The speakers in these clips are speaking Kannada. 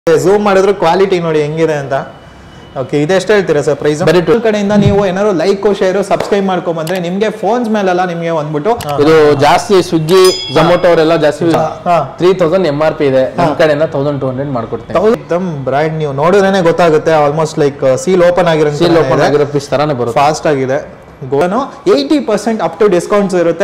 ಝೂಮ್ ಮಾಡಿದ್ರು ಕ್ವಾಲಿಟಿ ನೋಡಿ ಹೆಂಗಿದೆ ಅಂತ ಓಕೆ ಇದೆಷ್ಟು ಹೇಳ್ತೀರಾ ಸರ್ ಪ್ರೈಸ್ Very true. ಕಡೆಯಿಂದ ನೀವು ಏನಾದ್ರು ಲೈಕ್ ಶೇರ್ ಸಬ್ಸ್ಕ್ರೈಬ್ ಮಾಡ್ಕೊಂಡ್ ಬಂದ್ರೆ ನಿಮ್ಗೆ ಫೋನ್ಸ್ ಮೇಲೆಲ್ಲ ನಿಮ್ಗೆ ಒಂದ್ಬಿಟ್ಟು ಇದು ಜಾಸ್ತಿ ಸ್ವಿಗ್ಗಿ ಝೊಮೊಟೊ ಅವರೆಲ್ಲ ಜಾಸ್ತಿ ಹಾ. Three thousand M R P ಇದೆ ನಮ್ ಕಡೆಯಿಂದ ತೌಸಂಡ್ ಟೂ ಹಂಡ್ರೆಡ್ ಮಾಡ್ಕೊಡ್ತೀನಿ ಎಕ್ದಮ್ ಬ್ರ್ಯಾಂಡ್ ನೀವು ನೋಡಿದ್ರೇನೆ ಗೊತ್ತಾಗುತ್ತೆ ಆಲ್ಮೋಸ್ಟ್ ಲೈಕ್ ಸೀಲ್ ಓಪನ್ ಆಗಿರೋ ಸೀಲ್ ಓಪನ್ ಆಗಿರೋ ಪೀಸ್ ತರಾನೇ ಬರುತ್ತೆ ಫಾಸ್ಟ್ ಆಗಿದೆ ಗೋನು eighty percent up to discounts ಇರುತ್ತೆ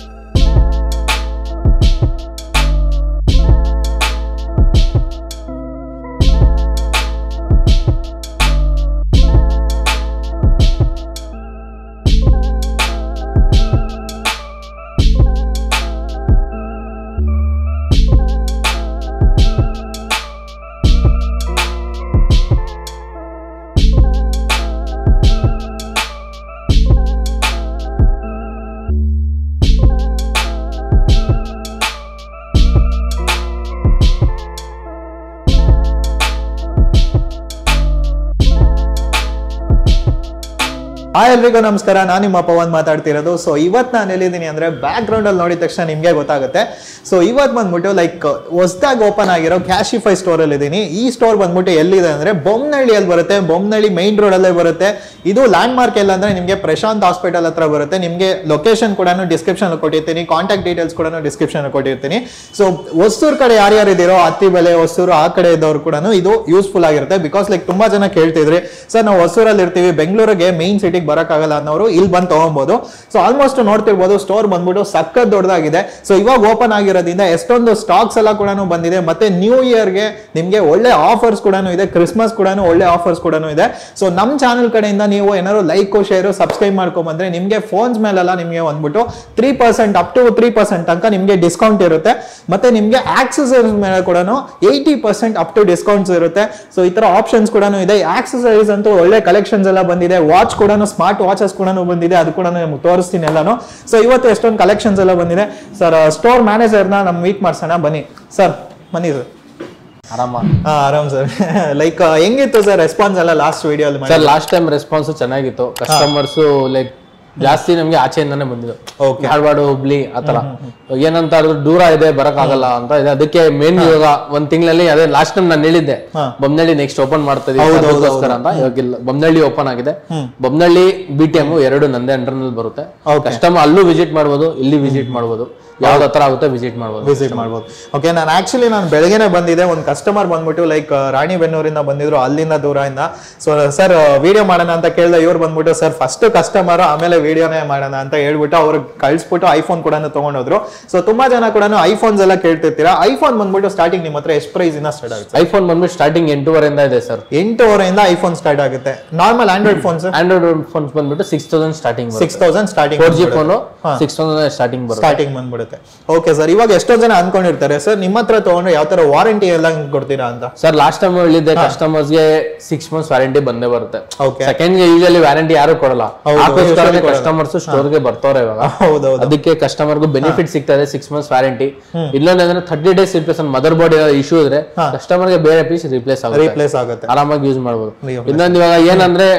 ಹಾಯ್ ಎಲ್ರಿಗೂ ನಮಸ್ಕಾರ ನಾನು ನಿಮ್ಮ ಪವನ್ ಮಾತಾಡ್ತಿರೋದು ಸೊ ಇವತ್ತು ನಾನು ಎಲ್ಲಿದ್ದೀನಿ ಅಂದ್ರೆ ಬ್ಯಾಕ್ ಗ್ರೌಂಡ್ ಅಲ್ಲಿ ನೋಡಿದ ತಕ್ಷಣ ನಿಮ್ಗೆ ಗೊತ್ತಾಗುತ್ತೆ ಸೊ ಇವತ್ತು ಬಂದ್ಬಿಟ್ಟು ಲೈಕ್ ಹೊಸದಾಗಿ ಓಪನ್ ಆಗಿರೋ ಕ್ಯಾಶಿಫೈ ಸ್ಟೋರ್ ಅಲ್ಲಿ ಇದ್ದೀನಿ ಈ ಸ್ಟೋರ್ ಬಂದ್ಬಿಟ್ಟು ಎಲ್ಲಿದೆ ಅಂದ್ರೆ ಬೊಮ್ಮನಹಳ್ಳಿಯಲ್ಲಿ ಬರುತ್ತೆ ಬೊಮ್ಮನಹಳ್ಳಿ ಮೈನ್ ರೋಡ್ ಅಲ್ಲೇ ಬರುತ್ತೆ ಇದು ಲ್ಯಾಂಡ್ ಮಾರ್ಕ್ ಎಲ್ಲ ಅಂದ್ರೆ ನಿಮ್ಗೆ ಪ್ರಶಾಂತ್ ಹಾಸ್ಪಿಟಲ್ ಹತ್ರ ಬರುತ್ತೆ ನಿಮ್ಗೆ ಲೊಕೇಶನ್ ಕೂಡ ಡಿಸ್ಕ್ರಿಪ್ಷನ್ ಕೊಟ್ಟಿರ್ತೀನಿ ಕಾಂಟ್ಯಾಕ್ಟ್ ಡೀಟೇಲ್ಸ್ ಕೂಡ ಡಿಸ್ಕ್ರಿಪ್ಷನ್ ಕೊಟ್ಟಿರ್ತೀನಿ ಸೊ ಹೊಸೂರ್ ಕಡೆ ಯಾರ್ಯಾರು ಇದ್ದೀರೋ ಹತ್ತಿಬೆಲೆ ಹೊಸೂರು ಆ ಕಡೆ ಇದ್ದವ್ರು ಕೂಡ ಇದು ಯೂಸ್ಫುಲ್ ಆಗಿರುತ್ತೆ ಬಿಕಾಸ್ ಲೈಕ್ ತುಂಬಾ ಜನ ಕೇಳ್ತಿದ್ರಿ ಸರ್ ನಾವು ಹೊಸೂರಲ್ಲಿ ಇರ್ತೀವಿ ಬೆಂಗಳೂರಿಗೆ ಮೈನ್ ಸಿಟಿಗೆ ಬರೋಕ್ಕಾಗಲ್ಲ ಅನ್ನೋರು ಇಲ್ಲಿ ಬಂದು ತಗೊಬೋದು ಸೊ ಆಲ್ಮೋಸ್ಟ್ ನೋಡ್ತಿರ್ಬೋದು ಸ್ಟೋರ್ ಬಂದ್ಬಿಟ್ಟು ಸಖತ್ ದೊಡ್ಡದಾಗಿದೆ ಸೊ ಇವಾಗ ಓಪನ್ ಆಗಿರೋದ್ರಿಂದ ಎಷ್ಟೊಂದು ಸ್ಟಾಕ್ಸ್ ಎಲ್ಲ ಕೂಡ ಬಂದಿದೆ ಮತ್ತೆ ನ್ಯೂ ಇಯರ್ಗೆ ನಿಮಗೆ ಒಳ್ಳೆ ಆಫರ್ಸ್ ಕೂಡ ಇದೆ ಕ್ರಿಸ್ಮಸ್ ಕೂಡ ಒಳ್ಳೆ ಆಫರ್ಸ್ ಕೂಡ ಇದೆ ಸೊ ನಮ್ಮ ಚಾನಲ್ ಕಡೆಯಿಂದ ನೀವು ಏನಾದ್ರು ಲೈಕ್ ಶೇರ್ ಸಬ್ಸ್ಕ್ರೈಬ್ ಮಾಡ್ಕೊಂಬಂದ್ರೆ ನಿಮಗೆ ಫೋನ್ಸ್ ಮೇಲೆಲ್ಲ ನಿಮಗೆ ಬಂದ್ಬಿಟ್ಟು three percent up to three percent ತನಕ ನಿಮಗೆ ಡಿಸ್ಕೌಂಟ್ ಇರುತ್ತೆ ಮತ್ತೆ ನಿಮಗೆ ಆಕ್ಸಸರೀಸ್ ಮೇಲೆ ಕೂಡ eighty percent up to discounts ಇರುತ್ತೆ ಸೊ ಈ ತರ ಆಪ್ಷನ್ಸ್ ಕೂಡ ಇದೆ ಆಕ್ಸಸರೀಸ್ ಅಂತೂ ಒಳ್ಳೆ ಕಲೆಕ್ಷನ್ಸ್ ಎಲ್ಲ ಬಂದಿದೆ ವಾಚ್ ಕೂಡ ಸ್ಮಾರ್ಟ್ ವಾಚಸ್ ಕೂಡ ಬಂದಿದೆ ಅದು ಕೂಡ ನಿಮ್ಗೆ ತೋರಿಸ್ತೀನಿ ಎಲ್ಲಾನು ಸೊ ಇವತ್ತು ಎಷ್ಟೊಂದು ಕಲೆಕ್ಷನ್ಸ್ ಎಲ್ಲ ಬಂದಿದೆ ಸರ್ ಸ್ಟೋರ್ ಮ್ಯಾನೇಜರ್ನ ನಮ್ ಮೀಟ್ ಮಾಡ್ಸೋಣ ಬನ್ನಿ ಸರ್ ಬನ್ನಿ ಸರ್ ಆರಾಮ ಹಾ ಆರಾಮ್ ಸರ್ ಲೈಕ್ ಹೆಂಗಿತ್ತು ಸರ್ ರೆಸ್ಪಾನ್ಸ್ ಎಲ್ಲ last video sir last time response ಚೆನ್ನಾಗಿತ್ತು ಕಸ್ಟಮರ್ಸ್ ಲೈಕ್ ಜಾಸ್ತಿ ನಮ್ಗೆ ಆಚೆಯಿಂದಾನೆ ಬಂದಿದ್ದು Okay. ಧಾರವಾಡ ಹುಬ್ಳಿ ಆತರ ಏನಂತ ಅದು ದೂರ ಇದೆ ಬರಕ್ಕಾಗಲ್ಲ ಅಂತ ಇದೆ ಅದಕ್ಕೆ ಮೇನ್ ಇವಾಗ ಒಂದ್ ತಿಂಗಳಲ್ಲಿ ಅದೇ ಲಾಸ್ಟ್ ಟೈಮ್ ನಾನು ಹೇಳಿದ್ದೆ ಹಾ. ಬೊಮ್ಮನಹಳ್ಳಿ ನೆಕ್ಸ್ಟ್ ಓಪನ್ ಮಾಡ್ತಾ ಇದೀವಿ ಹೌದು, ಹೌದು, ಅದಕ್ಕೋಸ್ಕರ ಅಂತ ಇವಾಗ ಇಲ್ಲ ಬೊಮ್ಮನಹಳ್ಳಿ ಓಪನ್ ಆಗಿದೆ ಬೊಮ್ಮನಹಳ್ಳಿ ಬಿ ಟಿ ಎಂ ಎರಡು ನಂದೇ ಅಂಡರ್ ನಲ್ಲಿ ಬರುತ್ತೆ Okay. ಕಸ್ಟಮರ್ ಅಲ್ಲೂ ವಿಸಿಟ್ ಮಾಡ್ಬೋದು ಇಲ್ಲಿ ವಿಸಿಟ್ ಮಾಡ್ಬೋದು ಯಾವ್ದು ಹತ್ರ ಆಗುತ್ತೆ ವಿಸಿಟ್ ಮಾಡ್ಬೋದು ವಿಸಿಟ್ ಮಾಡ್ಬೋದು ಓಕೆ ನಾನು ಆಕ್ಚುಲಿ ನಾನು ಬೆಳಗ್ಗೆನೆ ಬಂದಿದ್ದೆ ಒಂದು ಕಸ್ಟಮರ್ ಬಂದ್ಬಿಟ್ಟು ಲೈಕ್ ರಾಣಿಬೆನ್ನೂರಿಂದ ಬಂದಿದ್ರು ಅಲ್ಲಿಂದ ದೂರದಿಂದ ಸೊ ಸರ್ ವಿಡಿಯೋ ಮಾಡೋಣ ಅಂತ ಕೇಳಿದೆ ಇವ್ರು ಬಂದ್ಬಿಟ್ಟು ಸರ್ ಫಸ್ಟ್ ಕಸ್ಟಮರ್ ಆಮೇಲೆ ವಿಡಿಯೋನೇ ಮಾಡೋಣ ಅಂತ ಹೇಳ್ಬಿಟ್ಟು ಅವ್ರಿಗೆ ಕಳಿಸ್ಬಿಟ್ಟು ಐಫೋನ್ ಕೂಡ ತಗೊಂಡೋದ್ರು ಸೊ ತುಂಬಾ ಜನ ಕೂಡ ಐಫೋನ್ಸ್ ಎಲ್ಲ ಕೇಳ್ತಿರ್ತೀರಾ ಐಫೋನ್ ಬಂದ್ಬಿಟ್ಟು ಸ್ಟಾರ್ಟಿಂಗ್ ನಿಮ್ಮ ಹತ್ರ ಎಷ್ಟು ಪ್ರೈಸ್ ಇಂದ ಸ್ಟಾರ್ಟ್ ಆಗುತ್ತೆ ಐಫೋನ್ ಬಂದ್ಬಿಟ್ಟು ಸ್ಟಾರ್ಟಿಂಗ್ ಎಂಟೂವರೆಯಿಂದ ಇದೆ ಸರ್ ಎಂಟೂವರೆಯಿಂದ ಐಫೋನ್ ಸ್ಟಾರ್ಟ್ ಆಗುತ್ತೆ normal Android phones Android phones ಬಂದ್ಬಿಟ್ಟು six thousand starting six thousand starting four G phone six thousand starting ಬರುತ್ತೆ ಸ್ಟಾರ್ಟಿಂಗ್ ಬಂದ್ಬಿಡುತ್ತೆ ಓಕೆ ಸರ್ ಇವಾಗ ಎಷ್ಟೊಂದು ಜನ ಅನ್ಕೊಂಡಿರ್ತಾರೆ ಸರ್ ನಿಮ್ಮ ಹತ್ರ ತಗೊಂಡ್ರೆ ಯಾವ ತರ ವಾರಂಟಿ ಎಲ್ಲ ಕೊಡ್ತೀರಾ ಅಂತ ಸರ್ ಲಾಸ್ಟ್ ಟೈಮ್ ಹೇಳಿದ್ದೆ ಕಸ್ಟಮರ್ಸ್ ಗೆ ಸಿಕ್ಸ್ ಮಂತ್ಸ್ ವ್ಯಾರಂಟಿ ಬಂದೇ ಬರುತ್ತೆ ಓಕೆ ಸೆಕೆಂಡ್ ಗೆ ಯೂಶಲಿ ವ್ಯಾರಂಟಿ ಯಾರು ಕೊಡಲ್ಲ ಹೌದು, usually ಕೊಡಲ್ಲ. ಕಸ್ಟಮರ್ಸ್ ಸ್ಟೋರ್ ಗೆ ಬರ್ತಾರೆ ಇವಾಗ ಹೌದೌದು ಅದಕ್ಕೆ ಕಸ್ಟಮರ್ಗೂ ಬೆನಿಫಿಟ್ ಸಿಗ್ತಾ ಇದೆ ಸಿಕ್ಸ್ ಮಂತ್ಸ್ ವ್ಯಾರಂಟಿ ಇಲ್ಲೊಂದ್ರೆ thirty days replace motherboard issue ಇದ್ರೆ ಕಸ್ಟಮರ್ ಗೆ ಬೇರೆ ಪೀಸ್ ರಿಪ್ಲೇಸ್ ಆಗುತ್ತೆ ರೀಪ್ಲೇಸ್ ಆಗುತ್ತೆ ಆರಾಮಾಗಿ ಯೂಸ್ ಮಾಡಬಹುದು Replace. ಇನ್ನೊಂದು ಇವಾಗ ಏನಂದ್ರೆ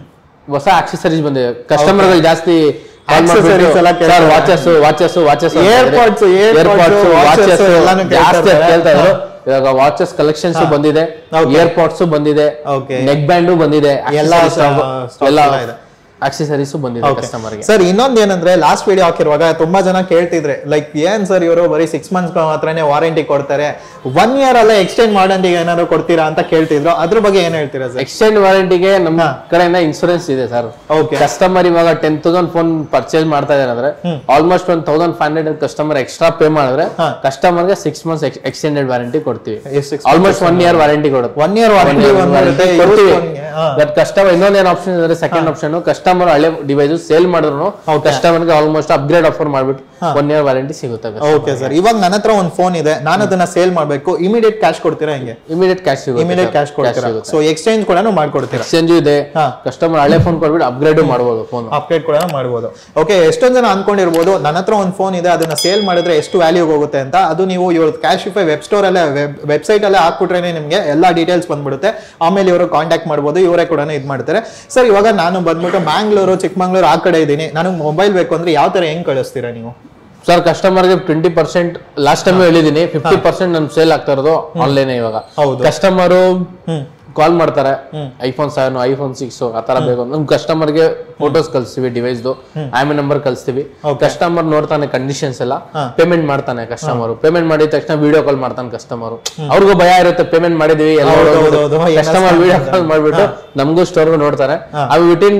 ಹೊಸ ಆಕ್ಸೆಸರೀಸ್ ಬಂದಿದೆ ಕಸ್ಟಮರ್ ಗಳು ಜಾಸ್ತಿ Accessories ಎಲ್ಲ ಕೇಳ್ತಾರೆ. Watches watches watches Airpods, Airpods, watches ಎಲ್ಲಾನು ಕೇಳ್ತಾ ಜಾಸ್ತಿ ಇದ್ದಾರೆ. ಕೇಳ್ತಾ ಇದ್ರು ಇವಾಗ ವಾಚಸ್ ಕಲೆಕ್ಷನ್ಸ್ ಬಂದಿದೆ Okay. ಏರ್ಪಾಡ್ಸ್ ಬಂದಿದೆ Okay. ನೆಕ್ ಬ್ಯಾಂಡು ಬಂದಿದೆ ಎಲ್ಲ accessories ಸ- stock ಎಲ್ಲ ಎಲ್ಲ ಇದೆ. ಆಕ್ಸೆಸರೀಸ್ ಬಂದಿದೆ ಕಸ್ಟಮರ್ ಗೆ ಸರ್ ಇನ್ನೊಂದ್ ಏನಂದ್ರೆ ಲಾಸ್ಟ್ ವಿಡಿಯೋ ಹಾಕಿರುವಾಗ ತುಂಬಾ ಜನ ಕೇಳ್ತಿದ್ರೆ ಲೈಕ್ ಏನ್ ಸರ್ ಇವರು ಬರೀ ಸಿಕ್ಸ್ ಮಂತ್ಸ್ ಮಾತ್ರನೇ ವಾರಂಟಿ ಕೊಡ್ತಾರೆ ಒನ್ ಇಯರ್ ಅಲ್ಲೇ ಎಕ್ಸ್ಟೆಂಡ್ ವಾರಂಟಿಗೆ ಏನಾದ್ರು ಕೊಡ್ತೀರಾ ಅಂತ ಕೇಳ್ತಿದ್ರು ಅದ್ರ ಬಗ್ಗೆ ಏನ್ ಹೇಳ್ತೀರಾ ಸರ್ ಎಕ್ಸ್ಚೇಂಜ್ ವಾರಂಟಿಗೆ ನಮ್ಮ ಕಡೆಯಿಂದ ಇನ್ಸೂರೆನ್ಸ್ ಇದೆ ಸರ್ ಓಕೆ ಕಸ್ಟಮರ್ ಇವಾಗ ಟೆನ್ ತೌಸಂಡ್ ಫೋನ್ ಪರ್ಚೇಸ್ ಮಾಡ್ತಾ ಇದ್ದಾರೆ ಅಂದ್ರೆ almost one thousand five hundred customer extra pay ಮಾಡಿದ್ರೆ ಹಾ. ಕಸ್ಟಮರ್ ಗೆ ಸಿಕ್ಸ್ ಮಂತ್ಸ್ ಎಕ್ಸ್ಟೆಂಡೆಡ್ ವಾರಂಟಿ ಕೊಡ್ತೀವಿ six almost one year warranty ಕೊಡುತ್ತೆ ಒನ್ ಇಯರ್ ವಾರಂಟಿ ಬಂದ್ಬಿಡುತ್ತೆ ಕೊಡ್ತೀವಿ ಹಾ. ಬಟ್ ಕಸ್ಟಮರ್ ಇನ್ನೊಂದೇನು ಆಪ್ಷನ್ ಅಂದ್ರೆ ಸೆಕೆಂಡ್ ಆಪ್ಷನ್ ಕಸ್ಟಮರ್ ಹಳೆ ಡಿವೈಸ್ ಸೇಲ್ ಮಾಡಿದ್ರು ಕಸ್ಟಮರ್ ಗೆ ಆಲ್ಮೋಸ್ಟ್ ಅಪ್ಗ್ರೇಡ್ ಆಫರ್ ಮಾಡ್ಬಿಟ್ಟು ಒನ್ ಇಯರ್ ವಾರಂಟಿ ಸಿಗುತ್ತೆ ಓಕೆ ಸರ್ ಇವಾಗ ನನ್ನ ಹತ್ರ ಒಂದು ಫೋನ್ ಇದೆ ನಾನು ಅದನ್ನ ಸೇಲ್ ಮಾಡ್ಬೇಕು ಇಮಿಡಿಯೇಟ್ ಕ್ಯಾಶ್ ಕೊಡ್ತೀರಾ ಹೆಂಗೆ ಇಮಿಡಿಯೇಟ್ ಕ್ಯಾಶ್ ಸಿಗುತ್ತೆ ಇಮಿಡಿಯೇಟ್ ಕ್ಯಾಶ್ ಕೊಡ್ತೀರಾ ಸೊ ಎಕ್ಸ್ಚೇಂಜ್ ಕೂಡ ಮಾಡ್ಕೊಡ್ತೀರಾ ಎಕ್ಸ್ಚೇಂಜ್ ಇದೆ ಹಾ. ಕಸ್ಟಮರ್ ಹಳೆ ಫೋನ್ ಕೊಡ್ಬಿಟ್ಟು ಅಪ್ಗ್ರೇಡ್ ಮಾಡ್ಬೋದು ಫೋನ್ ಅಪ್ಡೇಟ್ ಕೂಡ ಮಾಡ್ಬೋದು ಓಕೆ ಎಷ್ಟೊಂದು ಜನ ಅನ್ಕೊಂಡಿರ್ಬೋದು ನನ್ನ ಹತ್ರ ಒಂದು ಫೋನ್ ಇದೆ ಅದನ್ನ ಸೇಲ್ ಮಾಡಿದ್ರೆ ಎಷ್ಟು ವ್ಯಾಲ್ಯೂ ಹೋಗುತ್ತೆ ಅಂತ ಅದು ನೀವು ಇವ್ರ ಕ್ಯಾಶಿಫೈ ವೆಬ್ ಸ್ಟೋರ್ ಅಲ್ಲೇ ವೆಬ್ಸೈಟ್ ಅಲ್ಲೇ ಹಾಕ್ಬಿಟ್ರೇನೆ ನಿಮಗೆ ಎಲ್ಲ ಡೀಟೇಲ್ಸ್ ಬಂದ್ಬಿಡುತ್ತೆ ಆಮೇಲೆ ಇವರು ಕಾಂಟ್ಯಾಕ್ಟ್ ಮಾಡ್ಬೋದು ಇವರೇ ಕೂಡ ಇದು ಮಾಡ್ತಾರೆ ಸರ್ ಇವಾಗ ನಾನು ಬಂದ್ಬಿಟ್ಟು ಮ್ಯಾಂಗ್ಳೂರು ಚಿಕ್ಕಮಂಗ್ಳೂರು ಆ ಕಡೆ ಇದ್ದೀನಿ ನನಗೆ ಮೊಬೈಲ್ ಬೇಕು ಅಂದ್ರೆ ಯಾವ ತರ ಹೆಂಗ್ ಕಳಿಸ್ತೀರಾ ನೀವು ಸರ್ ಕಸ್ಟಮರ್ಗೆ ಟ್ವೆಂಟಿ ಪರ್ಸೆಂಟ್ ಲಾಸ್ಟ್ ಟೈಮ್ ಹೇಳಿದೀನಿ ಫಿಫ್ಟಿ ಪರ್ಸೆಂಟ್ ನಮ್ ಸೇಲ್ ಆಗ್ತಾ ಇರೋದು ಆನ್ಲೈನ್ ಇವಾಗ ಹೌದು. ಕಸ್ಟಮರು ಹ್ಮ್ ಕಾಲ್ ಮಾಡ್ತಾರೆ ಐಫೋನ್ ಸೆವೆನ್ ಐಫೋನ್ ಸಿಕ್ಸ್ ಆ ತರ ಬೇಕು ನಮ್ ಕಸ್ಟಮರ್ಗೆ ಫೋಟೋಸ್ ಕಳಿಸ್ತೀವಿ ಡಿವೈಸ್ದು ಆಮೇಲೆ ನಂಬರ್ ಕಳಿಸ್ತೀವಿ ಕಸ್ಟಮರ್ ನೋಡ್ತಾನೆ ಕಂಡೀಷನ್ಸ್ ಎಲ್ಲ ಪೇಮೆಂಟ್ ಮಾಡ್ತಾನೆ ಕಸ್ಟಮರ್ ಪೇಮೆಂಟ್ ಮಾಡಿದ ತಕ್ಷಣ ವಿಡಿಯೋ ಕಾಲ್ ಮಾಡ್ತಾನೆ ಕಸ್ಟಮರ್ ಅವ್ರಿಗೂ ಭಯ ಇರುತ್ತೆ ಪೇಮೆಂಟ್ ಮಾಡಿದೀವಿ ಎಲ್ಲ ಹೌದು, ಹೌದು, ಹೌದು. ಕಸ್ಟಮರ್ ವಿಡಿಯೋ ಕಾಲ್ ಮಾಡ್ಬಿಟ್ಟು ನಮಗೂ ಸ್ಟೋರ್ಗೂ ನೋಡ್ತಾರೆ ಅವು ವಿಟಿನ್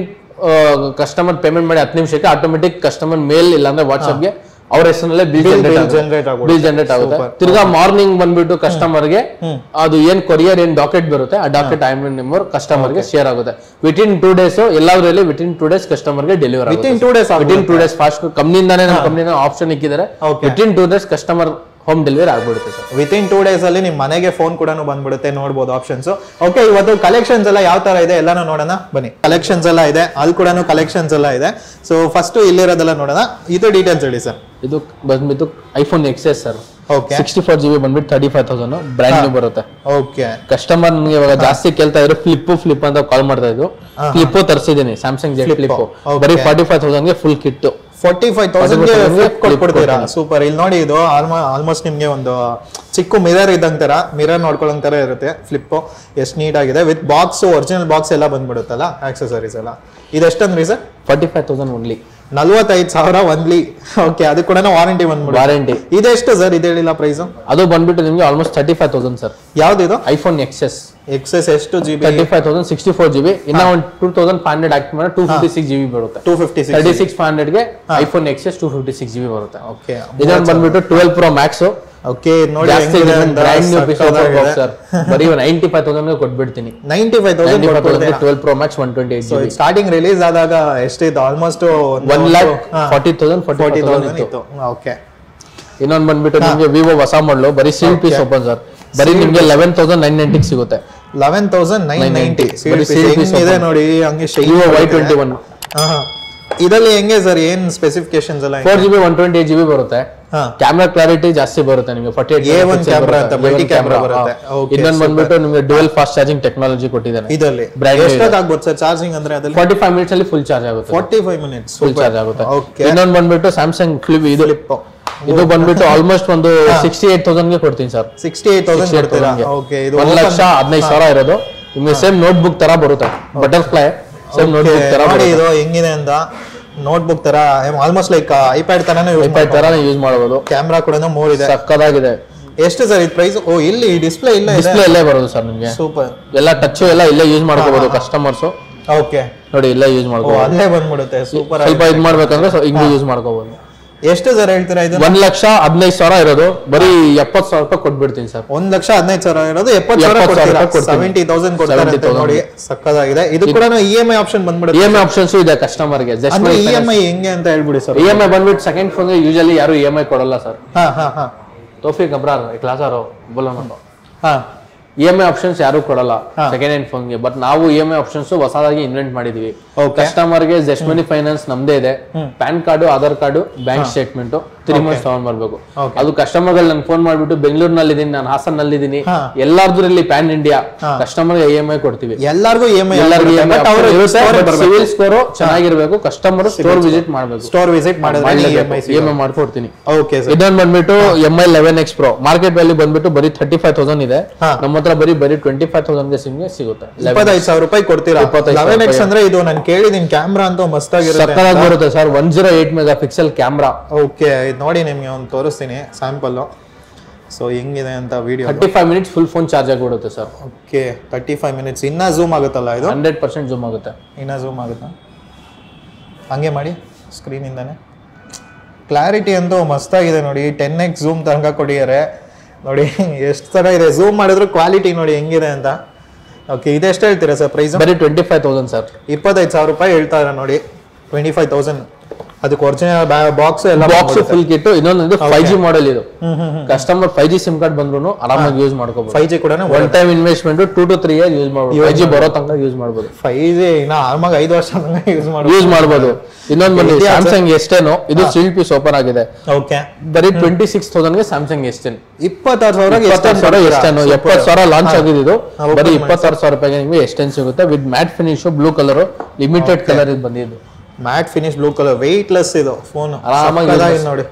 ಕಸ್ಟಮರ್ ಪೇಮೆಂಟ್ ಮಾಡಿ ಹತ್ತು ನಿಮಿಷಕ್ಕೆ ಆಟೋಮೆಟಿಕ್ ಕಸ್ಟಮರ್ ಮೇಲ್ ಇಲ್ಲಾಂದ್ರೆ ವಾಟ್ಸ್ಆಪ್ಗೆ ಅವ್ರ ಹೆಸರಲ್ಲೇ ಬಿಲ್ bill ಜನರೇಟ್ generate ಆಗುತ್ತೆ. ಬಿಲ್ ಜನರೇಟ್ ಆಗುತ್ತೆ ತಿರ್ಗಾ ಮಾರ್ನಿಂಗ್ ಬಂದ್ಬಿಟ್ಟು ಕಸ್ಟಮರ್ಗೆ ಅದು ಏನ್ ಕೊರಿಯರ್ ಏನ್ ಡಾಕೆಟ್ ಬರುತ್ತೆ ಆ ಡಾಕೆಟ್ ಐ ನಂಬರ್ ಕಸ್ಟಮರ್ಗೆ ಶೇರ್ ಆಗುತ್ತೆ ವಿತಿನ್ ಟೂ ಡೇಸ್ ಎಲ್ಲಾದ್ರಲ್ಲಿ ವಿತಿನ್ ಟೂ ಡೇಸ್ ಕಸ್ಟಮರ್ಗೆ ಡೆಲಿವರ್ ಆಗುತ್ತೆ within two days within two days fast ಕಂಪ್ನಿಯಿಂದಾನೇ ನಮ್ಮ ಕಂಪ್ನಿನ ಆಪ್ಷನ್ ಇಕ್ಕಿದ್ದಾರೆ Okay. Within two days customer home delivery ಆಗ್ಬಿಡುತ್ತೆ ಸರ್ ವಿತಿನ್ ಟೂ ಡೇಸ್ ಅಲ್ಲಿ ನಿಮ್ ಮನೆಗೆ ಫೋನ್ ಕೂಡ ಬಂದ್ಬಿಡುತ್ತೆ ನೋಡ್ಬೋದು ಆಪ್ಷನ್ಸ್ ಓಕೆ ಇವತ್ತು ಕಲೆಕ್ಷನ್ಸ್ ಎಲ್ಲ ಯಾವ ತರ ಇದೆ ಎಲ್ಲಾನು ನೋಡೋಣ ಬನ್ನಿ ಕಲೆಕ್ಷನ್ಸ್ ಎಲ್ಲ ಇದೆ ಅಲ್ಲಿ ಕೂಡ ಕಲೆಕ್ಷನ್ಸ್ ಎಲ್ಲ ಇದೆ ಸೊ ಫಸ್ಟ್ ಇಲ್ಲಿರೋದೆಲ್ಲ ನೋಡೋಣ ಇದು ಡೀಟೇಲ್ಸ್ ಹೇಳಿ ಸರ್ ಇದು ಬಂದ್ಬಿಟ್ಟು iPhone XS sir okay sixty four G B ಬಂದ್ಬಿಟ್ಟು thirty five thousand brand new ಬರುತ್ತೆ ಓಕೆ ಕಸ್ಟಮರ್ ನನಗೆ ಇವಾಗ ಜಾಸ್ತಿ ಕೇಳ್ತಾ ಇದ್ರು ಫ್ಲಿಪ್ ಫ್ಲಿಪ್ ಅಂತ ಕಾಲ್ ಮಾಡ್ತಾ ಇದ್ರು ಫ್ಲಿಪ್ ತರಿಸಿದೀನಿ ಸ್ಯಾಮ್ಸಂಗ್ ಜೆಟ್ ಫ್ಲಿಪ್ Okay. ಬರೀ ಫಾರ್ಟಿ ಫೈವ್ ತೌಸಂಡ್ ಗೆ full kit forty five thousand 45,000 flip ಕೊಟ್ಬಿಡ್ತೀರಾ ಕೊಡ್ತೀನಿ. ಸೂಪರ್ ಇಲ್ಲಿ ನೋಡಿ ಇದು ಆಲ್ಮೋಸ್ಟ್ ನಿಮ್ಗೆ ಒಂದು ಚಿಕ್ಕ ಮಿರರ್ ಇದ್ದಂಗ್ ತರ ಮಿರರ್ ನೋಡ್ಕೊಳ್ಳೋಂಗ್ ತರ ಇರುತ್ತೆ ಫ್ಲಿಪ್ ಎಷ್ಟು ನೀಟ್ ಆಗಿದೆ ವಿತ್ ಬಾಕ್ಸ್ ಒರಿಜಿನಲ್ ಬಾಕ್ಸ್ ಎಲ್ಲ ಬಂದ್ಬಿಡುತ್ತಲ್ಲ ಆಕ್ಸೆಸರೀಸ್ ಎಲ್ಲ ಇದೆಷ್ಟಂದ್ರಿ sir forty five thousand only ನಲ್ವತ್ತೈದು ಸಾವಿರ ಒನ್ಲಿ ಓಕೆ ಅದು ಕೂಡ ವಾರಂಟಿ ಬಂದ್ಬಿಡುತ್ತೆ ವಾರಂಟಿ ಇದೆಷ್ಟು ಸರ್ ಇದು ಹೇಳಿಲ್ಲ ಪ್ರೈಸು ಅದು ಬಂದ್ಬಿಟ್ಟು ನಿಮಗೆ almost thirty five thousand sir ಯಾವ್ದಿದು ಐಫೋನ್ ಎಕ್ಸೆಸ್ ಎಕ್ಸೆಸ್ ಎಷ್ಟು G B thirty five thousand sixty four G B ಇನ್ನ ಒಂದು two thousand five hundred add ಮಾಡಿದ್ರೆ two fifty six G B ಬರುತ್ತೆ two fifty six thirty six five ಹಂಡ್ರೆಡ್ಗೆ iPhone XS two fifty six G B ಬರುತ್ತೆ ಓಕೆ ಇದೊಂದು ಬಂದ್ಬಿಟ್ಟು ಟ್ವೆಲ್ ಪ್ರೋ ಮ್ಯಾಕ್ಸ್ ಓಕೆ ನೋಡಿ ಜಾಸ್ತಿ ಬ್ರ್ಯಾಂಡ್ ನ್ಯೂ ಪೀಸ್ ಸರ್ ಬರೀ ನೈಂಟಿ ಫೈವ್ ತೌಸಂಡ್ ಕೊಟ್ಬಿಡ್ತೀನಿ ninety five ninety five thousand thousand twelve pro max one twenty eight G B starting release ಆದಾಗ ಎಷ್ಟಿತ್ತು almost one lakh forty thousand forty forty thousand thousand ಇತ್ತು ಇತ್ತು ಓಕೆ ಇನ್ನೊಂದು ಬಂದ್ಬಿಟ್ಟು ನಿಮಗೆ ವಿವೋ ಹೊಸ ಮಾಡಲು ಬರೀ ಸೀಲ್ ಪೀಸ್ ಓಪನ್ ಸರ್ ಬರೀ ನಿಮಗೆ ಲೆವೆನ್ ತೌಸಂಡ್ ನೈನ್ ನೈಂಟಿಗೆ ಸಿಗುತ್ತೆ ಲೆವೆನ್ ತೌಸಂಡ್ ನೈನ್ ನೈಂಟಿ 990. ಬರೀ seal piece ಇದೆ ನೋಡಿ ಹಂಗೆ ವಿವೋ ವೈ ಟ್ವೆಂಟಿ ಒನ್ ಇದರಲ್ಲಿ ಹೆಂಗೆ ಸರ್ ಏನ್ ಸ್ಪೆಸಿಫಿಕೇಶನ್ಸ್ ಎಲ್ಲ four G B one twenty eight G B ಬರುತ್ತೆ ಹಾ ಕ್ಯಾಮ್ರಾ ಕ್ಲಾರಿಟಿ ಜಾಸ್ತಿ ಬರುತ್ತೆ ನಿಮಗೆ ಫಾರ್ಟಿ ಏಟ್ A1 camera ಅಂತ, multi camera ಬರುತ್ತೆ. Okay, ಇನ್ನೊಂದು ಬಂದ್ಬಿಟ್ಟು ನಿಮಗೆ ಡುವೆಲ್ ಫಾಸ್ಟ್ ಚಾರ್ಜಿಂಗ್ ಟೆಕ್ನಾಲಜಿ ಕೊಟ್ಟಿದ್ದಾನೆ ಇದರಲ್ಲಿ Brand new ಎಷ್ಟೊತ್ತು ಆಗ್ಬೋದು ಸರ್ ಚಾರ್ಜಿಂಗ್ ಅಂದ್ರೆ ಅದ್ರಲ್ಲಿ ಫಾರ್ಟಿ ಫೈವ್ ಮಿನಿಟ್ಸ್ ಅಲ್ಲಿ ಫುಲ್ ಚಾರ್ಜ್ ಆಗುತ್ತೆ forty five minutes full charge ಆಗುತ್ತೆ ಓಕೆ ಇನ್ನೊಂದು ಬಂದ್ಬಿಟ್ಟು ಸ್ಯಾಮ್ಸಂಗ್ ಫ್ಲಿಪ್ ಇದು ಇದು ಬಂದ್ಬಿಟ್ಟು ಆಲ್ಮೋಸ್ಟ್ ಒಂದು ಸಿಕ್ಸ್ಟಿ ಏಟ್ ತೌಸಂಡ್ಗೆ ಕೊಡ್ತೀನಿ ಸರ್ ಸಿಕ್ಸ್ಟಿ ಏಟ್ ತೌಸಂಡ್ ಕೊಡ್ತೀರಾ ಓಕೆ ಇದು ಒಂದ್ ಲಕ್ಷ ಹದಿನೈದು ಸಾವಿರ ಇರೋದು ನಿಮ್ಗೆ ಸೇಮ್ ನೋಟ್ ಬುಕ್ ತರ ಬರುತ್ತೆ ಬಟರ್ಫ್ಲೈ ಸೇಮ್ ನೋಟ್ ಬುಕ್ ತರ ನೋಡಿ ಇದು ಹೆಂಗಿದೆ ಅಂತ ನೋಟ್ಬುಕ್ ತರ ಆಲ್ಮೋಸ್ಟ್ ಲೈಕ್ ಐಪ್ಯಾಡ್ ತರಾನೇ ಯೂಸ್ ಐಪ್ಯಾಡ್ ತರ ಯೂಸ್ ಮಾಡಬಹುದು ಕ್ಯಾಮ್ರಾ ಕೂಡ ಮೂರ್ ಇದೆ ಸಕ್ಕದಾಗಿದೆ ಎಷ್ಟು ಸರ್ ಇದು ಪ್ರೈಸ್ ಓ ಇಲ್ಲಿ ಡಿಸ್ಪ್ಲೇ ಇಲ್ಲ ಇದೆ ಡಿಸ್ಪ್ಲೇ ಇಲ್ಲೇ ಬರೋದು ಸರ್ ನಿಮ್ಗೆ ಸೂಪರ್ ಎಲ್ಲ ಟಚ್ ಎಲ್ಲ ಇಲ್ಲೇ ಯೂಸ್ ಮಾಡ್ಕೋಬಹುದು ಕಸ್ಟಮರ್ಸ್ ಓಕೆ ನೋಡಿ ಇಲ್ಲೇ ಯೂಸ್ ಓ ಮಾಡ್ಕೋಬಹುದು ಅಲ್ಲೇ ಬಂದ್ಬಿಡುತ್ತೆ ಸೂಪರ್ ಸ್ವಲ್ಪ ಇದ್ ಮಾಡ್ಬೇಕಂದ್ರೆ ಸೊ ಹಿಂಗೂ ಯೂಸ್ ಮಾಡ್ಕೋಬಹುದು ಎಷ್ಟು ಸರ್ ಹೇಳ್ತೀರಾ ಇದು ಒಂದ್ ಲಕ್ಷ ಹದಿನೈದು ಸಾವಿರ ಇರೋದು ಬರೀ ಎಪ್ಪತ್ ಸಾವಿರ ರೂಪಾಯಿ ಕೊಟ್ಬಿಡ್ತೀನಿ ಸರ್ ಒಂದ್ ಲಕ್ಷ ಹದಿನೈದು ಸಾವಿರ ಇರೋದು ಎಪ್ಪತ್ತು ಸಾವಿರ ಎಪ್ಪತ್ತು ಸಾವಿರ ಕೊಡ್ತೀರಾ ಕೊಡ್ತೀನಿ. ಸೆವೆಂಟಿ ತೌಸಂಡ್ ಕೊಡ್ತಾರೆ ಅಂತ 70,000. ನೋಡಿ ಸಕ್ಕದಾಗಿದೆ ಇದು ಕೂಡ E M I option E ಬಂದ್ಬಿಡುತ್ತೆ ಎಂ ಐ ಆಪ್ಷನ್ಸ್ ಇದೆ ಕಸ್ಟಮರ್ಗೆ ಜಸ್ಟ್ ಅಂದ್ರೆ ಇ ಎಂ ಐ ಹೆಂಗೆ ಅಂತ ಹೇಳ್ಬಿಡಿ ಸರ್ ಇ ಎಂ ಐ ಬಂದ್ಬಿಟ್ಟು ಸೆಕೆಂಡ್ ಫೋನ್ ಯೂಶಲಿ ಯಾರು ಇ ಎಂ ಐ ಕೊಡಲ್ಲ ಸರ್ ಹಾ ಹಾ ಹಾ ತೋಫಿಕ್ ಅಬ್ರಾರ್ ಕ್ಲಾಸಾರೋ ಬೋಲೋ ನಾನು ಹಾ ಇ ಎಂ ಐ ಆಪ್ಷನ್ಸ್ ಯಾರು ಕೊಡಲ್ಲ ಸೆಕೆಂಡ್ ಹ್ಯಾಂಡ್ ಫೋನ್ಗೆ ಬಟ್ ನಾವು ಇ ಎಂ ಐ ಆಪ್ಷನ್ಸ್ ಹೊಸದಾಗಿ ಇನ್ವೆಂಟ್ ಮಾಡಿದೀವಿ ಓಕೆ ಕಸ್ಟಮರ್ಗೆ ಜಸ್ಟ್ ಮನಿ ಫೈನಾನ್ಸ್ ನಮ್ದೇ ಇದೆ PAN card Aadhaar card bank statement three months ತಗೊಂಡ್ ಬರ್ಬೇಕು Okay. ಅದು ಕಸ್ಟಮರ್ಗಳು ನನ್ ಫೋನ್ ಮಾಡ್ಬಿಟ್ಟು ಬೆಂಗಳೂರಿನಲ್ಲಿ ಇದೀನಿ ನಾನು ಹಾಸನಲ್ಲಿ ಇದೀನಿ ಹಾ. ಎಲ್ಲಾರ್ದ್ರಲ್ಲಿ ಪ್ಯಾನ್ ಇಂಡಿಯಾ ಕಸ್ಟಮರ್ಗೆ ಇ ಎಂ ಐ ಕೊಡ್ತೀವಿ ಎಲ್ಲಾರ್ಗೂ ಇ ಎಂ ಐ ಎಲ್ಲರಿಗೂ ಬಟ್ ಅವರು ಸಿವಿಲ್ ಸ್ಕೋರ್ ಚೆನ್ನಾಗಿರ್ಬೇಕು ಕಸ್ಟಮರ್ ಸ್ಟೋರ್ ವಿಸಿಟ್ ಮಾಡ್ಬೇಕು ಸ್ಟೋರ್ ವಿಸಿಟ್ ಮಾಡಿದ್ರೆ E M I E M I ಮಾಡ್ಕೊಡ್ತೀನಿ ಓಕೆ ಸರ್ ಇದೊಂದು ಬಂದ್ಬಿಟ್ಟು M I eleven X pro market value ಬಂದ್ಬಿಟ್ಟು ಬರೀ ಥರ್ಟಿ ಫೈವ್ ತೌಸಂಡ್ ಇದೆ ಹಾ. ನಮ್ಮ ಹತ್ರ ಬರೀ ಬರೀ ಟ್ವೆಂಟಿ ಫೈವ್ ತೌಸಂಡ್ಗೆ ಸಿಮ್ಗೆ ಸಿಗುತ್ತೆ ಇಪ್ಪತ್ತೈದು ಸಾವಿರ ರೂಪಾಯಿ ಕೊಡ್ತೀರಾ ಇಪ್ಪತ್ತೈದು ಸಾವಿರ ಲೆವೆನ್ ಎಕ್ಸ್ ಅಂದ್ರೆ ಇದು ನಾನು ಕೇಳಿದೀನಿ ಕ್ಯಾಮ್ರಾ ಅಂತೂ ಮಸ್ತಾಗಿರುತ್ತೆ ಸಕ್ಕದಾಗಿ ಬರುತ್ತೆ sir one zero eight megapixel camera okay ಇದು ನೋಡಿ ನಿಮ್ಗೆ ಒಂದು ತೋರಿಸ್ತೀನಿ ಸ್ಯಾಂಪಲ್ ಸೊ ಹೆಂಗಿದೆ ಅಂತ video thirty five minutes full phone charge ಆಗಿಬಿಡುತ್ತೆ sir okay thirty five minutes ಇನ್ನ ಝೂಮ್ ಆಗುತ್ತಲ್ಲ ಇದು ಹಂಡ್ರೆಡ್ ಪರ್ಸೆಂಟ್ ಜೂಮ್ ಆಗುತ್ತೆ ಇನ್ನ ಝೂಮ್ ಆಗುತ್ತಾ ಹಂಗೆ ಮಾಡಿ ಸ್ಕ್ರೀನಿಂದಾನೆ ಕ್ಲಾರಿಟಿ ಅಂತೂ ಮಸ್ತಾಗಿದೆ ನೋಡಿ ಟೆನ್ ಎಕ್ಸ್ ಝೂಮ್ ತನಕ ಕೊಟ್ಟಿದ್ದಾರೆ ನೋಡಿ ಎಷ್ಟು ಥರ ಇದೆ ಝೂಮ್ ಮಾಡಿದ್ರು ಕ್ವಾಲಿಟಿ ನೋಡಿ ಹೆಂಗಿದೆ ಅಂತ ಓಕೆ ಇದೆಷ್ಟು ಹೇಳ್ತೀರಾ ಸರ್ ಪ್ರೈಸ್ ಬರೀ ಟ್ವೆಂಟಿ ಫೈವ್ ತೌಸಂಡ್ ಸರ್ ಇಪ್ಪತ್ತೈದು ಸಾವಿರ ರೂಪಾಯಿ ಹೇಳ್ತಾರೆ ನೋಡಿ ಟ್ವೆಂಟಿ ಫೈವ್ ತೌಸಂಡ್ ಅದಕ್ಕೆ ಒರಿಜಿನಲ್ ಬಾಕ್ಸ್ ಎಲ್ಲ ಬಾಕ್ಸ್ ಫುಲ್ ಕಿಟ್ಟು ಇನ್ನೊಂದು ಫೈವ್ ಜಿ ಮಾಡೆಲ್ ಇದು hmm hmm customer five G SIM card ಬಂದ್ರು ಆರಾಮಾಗಿ ಯೂಸ್ ಮಾಡ್ಕೋಬಹುದು ಫೈವ್ ಜಿ ಕೂಡ one time investment two to three year use ಮಾಡ್ಬೋದು ಫೈವ್ ಜಿ ಬರೋ ತನಕ ಯೂಸ್ ಮಾಡ್ಬೋದು ಫೈವ್ ಜಿ ಇನ್ನ ಆರಾಮಾಗಿ ಐದು ವರ್ಷ ಯೂಸ್ ಮಾಡಿ ಯೂಸ್ ಮಾಡ್ಬೋದು ಇನ್ನೊಂದು ಬಂದು ಸ್ಯಾಮ್ಸಂಗ್ ಎಷ್ಟೇನೋ ಇದು ಸಿಲ್ ಪೀಸ್ ಓಪನ್ ಆಗಿದೆ ಓಕೆ ಬರೀ ಟ್ವೆಂಟಿ ಸಿಕ್ಸ್ ತೌಸಂಡ್ಗೆ ಸ್ಯಾಮ್ಸಂಗ್ ಎಷ್ಟೇನು ಇಪ್ಪತ್ತಾರು ಸಾವಿರ ಇಪ್ಪತ್ತಾರು ಸಾವಿರ ಎಷ್ಟೇನು ಎಪ್ಪತ್ತು ಸಾವಿರ ಲಾಂಚ್ ಆಗಿದ್ದು ಹಾ, open ಬರೀ ಇಪ್ಪತ್ತಾರು ಸಾವಿರ ರೂಪಾಯಿಗೆ ನಿಮಗೆ ಎಷ್ಟೇನು ಸಿಗುತ್ತೆ with matte finish blue colour limited colour ಇದು ಬಂದಿದ್ದು matte finish blue colour weightless ಇದು ಫೋನ್ ಆರಾಮಾಗಿ ಆರಾಮಾಗಿ ನೋಡಿ